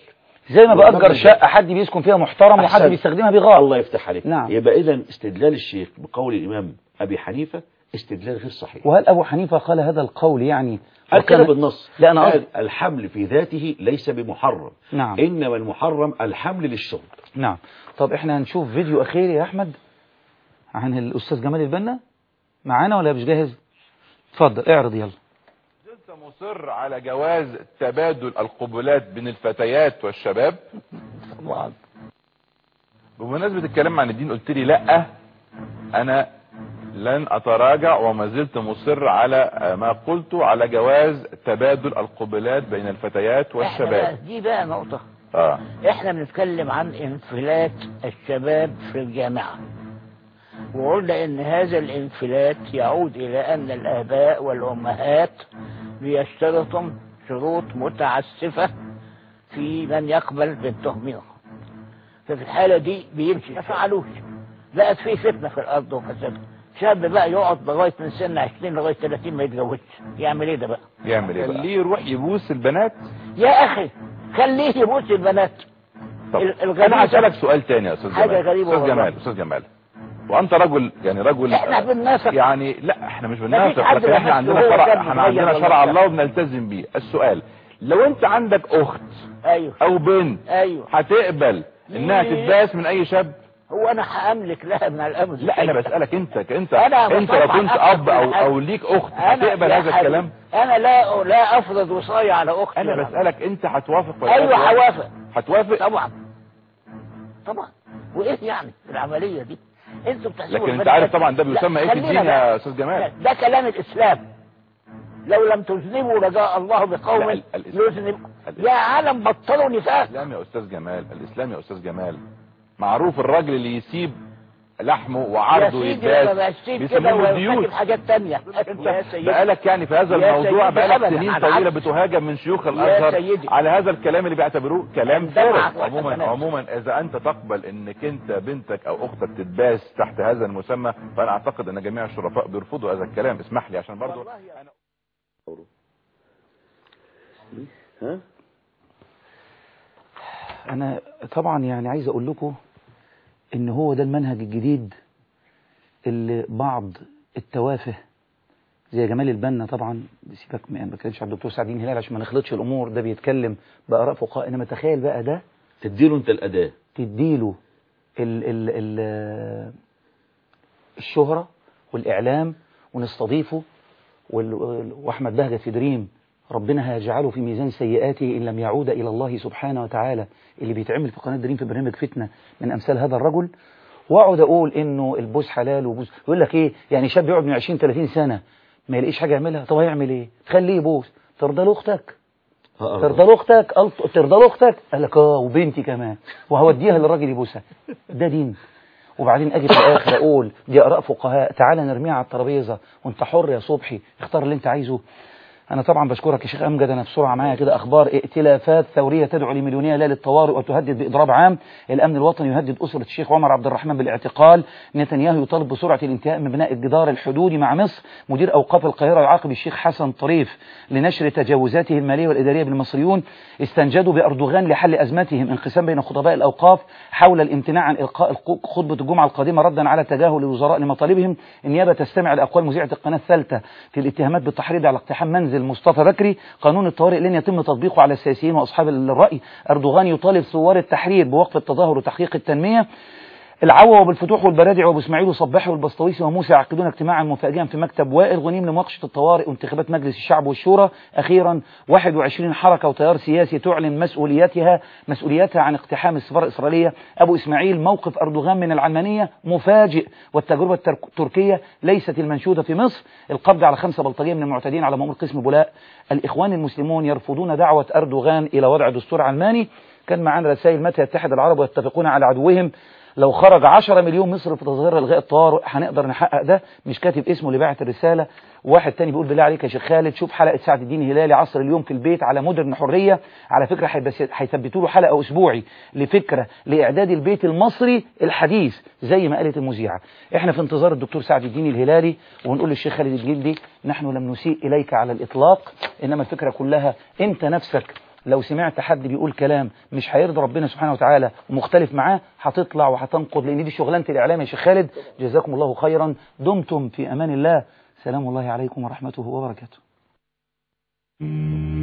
زي ما بأجر والمبنى شقة حد بيسكن فيها محترم وحد أحسنت. بيستخدمها بغار الله يفتح عليك نعم. يبقى إذا استدلال الشيخ بقول الإمام أبي حنيفة استدلال غير صحيح وهل أبو حنيفة قال هذا القول يعني قال كده وكان- بالنص لا أنا قال قصدي الحمل في ذاته ليس بمحرم نعم إنما المحرم الحمل للشرب نعم طب احنا هنشوف فيديو أخير يا أحمد عن الأستاذ جمال البنا معانا ولا مش جاهز اتفضل اعرض يلا زلت مصر على جواز تبادل القبلات بين الفتيات والشباب طبعا بمناسبة الكلام عن الدين قلت لي لا انا لن اتراجع وما زلت مصر على ما قلت على جواز تبادل القبلات بين الفتيات احنا بقى والشباب دي بقى نقطة اه احنا بنتكلم عن انفلات الشباب في الجامعة وقلنا ان هذا الانفلات يعود الى ان الاباء والامهات بيشترطوا شروط متعسفة في من يقبل بنتهم منهم ففي الحالة دي بيمشي ما فعلوش بقت في فتنة في الارض وفساد شاب بقى يقعد لغاية من سن 20 لغاية 30 ما يتجوزش يعمل ايه ده بقى يعمل ايه بقى خليه يروح يبوس البنات يا اخي خليه يبوس البنات طب ال- الغريب انا هسألك سؤال تاني يا استاذ حاجة جمال غريبة استاذ والله. جمال استاذ جمال وانت رجل يعني رجل احنا بننافق يعني لا احنا مش مفيش بننافق حد لكن احنا بيحس عندنا وهو شرع كان احنا مغير عندنا ولا شرع بتاع. الله وبنلتزم بيه السؤال لو انت عندك اخت ايوه او بنت ايوه هتقبل انها ليه؟ تتباس من اي شاب هو انا هاملك لها من الامر لا انا بسالك انت كانت أنا انت لو طبعاً كنت أفرض اب او كل حاجة. او ليك اخت أنا هتقبل يا هذا حبيبي، الكلام انا لا لا افرض وصاية على اختي انا ولا- بسالك انت هتوافق ولا ايوه لا توافق؟ هوافق هتوافق طبعا طبعا وايه يعني العمليه دي انتوا بتحسبوا لكن انت البني عارف آدم. طبعا ده لا، بيسمى ايه في خلينا الدين بقى. يا استاذ جمال ده كلام الاسلام لو لم تذنبوا رجاء الله بقوم لا، ال- الإسلام. يذنب يا عالم بطلوا نفاق الاسلام يا استاذ جمال الاسلام يا استاذ جمال معروف الراجل اللي يسيب لحمه يا وعرضه سيدي لما يتباس بشتيب كده بيسموه ويرتكب الديوت حاجات تانية يا سيدي بقالك يعني في هذا يا الموضوع سيدي بقالك أبداً، سنين على طويلة عكس. بتهاجم من شيوخ الازهر سيدي. على هذا الكلام اللي بيعتبروه كلام ده فارغ معك واحد عموما كمان. عموما اذا انت تقبل انك انت بنتك او اختك تتباس تحت هذا المسمى فانا اعتقد ان جميع الشرفاء بيرفضوا هذا الكلام اسمح لي عشان برضو ها أنا طبعا يعني عايز أقول لكم إن هو ده المنهج الجديد اللي بعض التوافه زي جمال البنا طبعا سيبك ما ما بتكلمش عن الدكتور سعدين هلال عشان ما نخلطش الأمور ده بيتكلم بآراء فقهاء إنما تخيل بقى ده تديله انت الأداة تديله ال ال ال الشهرة والإعلام ونستضيفه وال- وال- وأحمد بهجت في دريم ربنا هيجعله في ميزان سيئاته إن لم يعود إلى الله سبحانه وتعالى اللي بيتعمل في قناة دريم في برنامج فتنة من أمثال هذا الرجل واقعد أقول إنه البوس حلال وبوس يقول لك إيه يعني شاب يقعد من 20 30 سنة ما يلاقيش حاجة يعملها طب هيعمل إيه؟ خليه يبوس ترضى لاختك ترضى لاختك قلت ترضى لاختك قال لك اه وبنتي كمان وهوديها للراجل يبوسها ده دين وبعدين اجي في الاخر اقول دي اراء فقهاء تعالى نرميها على الترابيزه وانت حر يا صبحي اختار اللي انت عايزه انا طبعا بشكرك يا شيخ امجد انا بسرعه معايا كده اخبار ائتلافات ثوريه تدعو لمليونيه لا للطوارئ وتهدد باضراب عام الامن الوطني يهدد اسره الشيخ عمر عبد الرحمن بالاعتقال نتنياهو يطالب بسرعه الانتهاء من بناء الجدار الحدودي مع مصر مدير اوقاف القاهره يعاقب الشيخ حسن طريف لنشر تجاوزاته الماليه والاداريه بالمصريون استنجدوا باردوغان لحل ازمتهم انقسام بين خطباء الاوقاف حول الامتناع عن القاء الق- خطبه الجمعه القادمه ردا على تجاهل الوزراء لمطالبهم النيابه تستمع لاقوال مذيعه القناه الثالثه في الاتهامات بالتحريض على اقتحام منزل مصطفى بكري قانون الطوارئ لن يتم تطبيقه على السياسيين واصحاب الراي اردوغان يطالب ثوار التحرير بوقف التظاهر وتحقيق التنميه العوا وبالفتوح والبرادع وابو اسماعيل وصباحي والبسطويسي وموسى يعقدون اجتماعا مفاجئا في مكتب وائل غنيم لمناقشه الطوارئ وانتخابات مجلس الشعب والشورى اخيرا 21 حركه وتيار سياسي تعلن مسؤوليتها مسؤوليتها عن اقتحام السفاره الاسرائيليه ابو اسماعيل موقف اردوغان من العلمانيه مفاجئ والتجربه الترك- التركيه ليست المنشوده في مصر القبض على خمسه بلطجيه من المعتدين على مأمور قسم بولاء الاخوان المسلمون يرفضون دعوه اردوغان الى وضع دستور علماني كان معانا رسائل متى يتحد العرب ويتفقون على عدوهم لو خرج 10 مليون مصري في تظاهرة الغاء الطوارئ هنقدر نحقق ده مش كاتب اسمه اللي باعت الرسالة واحد تاني بيقول بالله عليك يا شيخ خالد شوف حلقة سعد الدين هلالي عصر اليوم في البيت على مودرن حرية على فكرة هيبس- هيثبتوا له حلقة أسبوعي لفكرة لإعداد البيت المصري الحديث زي ما قالت المذيعة احنا في انتظار الدكتور سعد الدين الهلالي ونقول للشيخ خالد الجندي نحن لم نسيء إليك على الإطلاق إنما الفكرة كلها أنت نفسك لو سمعت حد بيقول كلام مش هيرضي ربنا سبحانه وتعالى ومختلف معاه هتطلع وهتنقض لان دي شغلانه الاعلام يا شيخ خالد جزاكم الله خيرا دمتم في امان الله سلام الله عليكم ورحمته وبركاته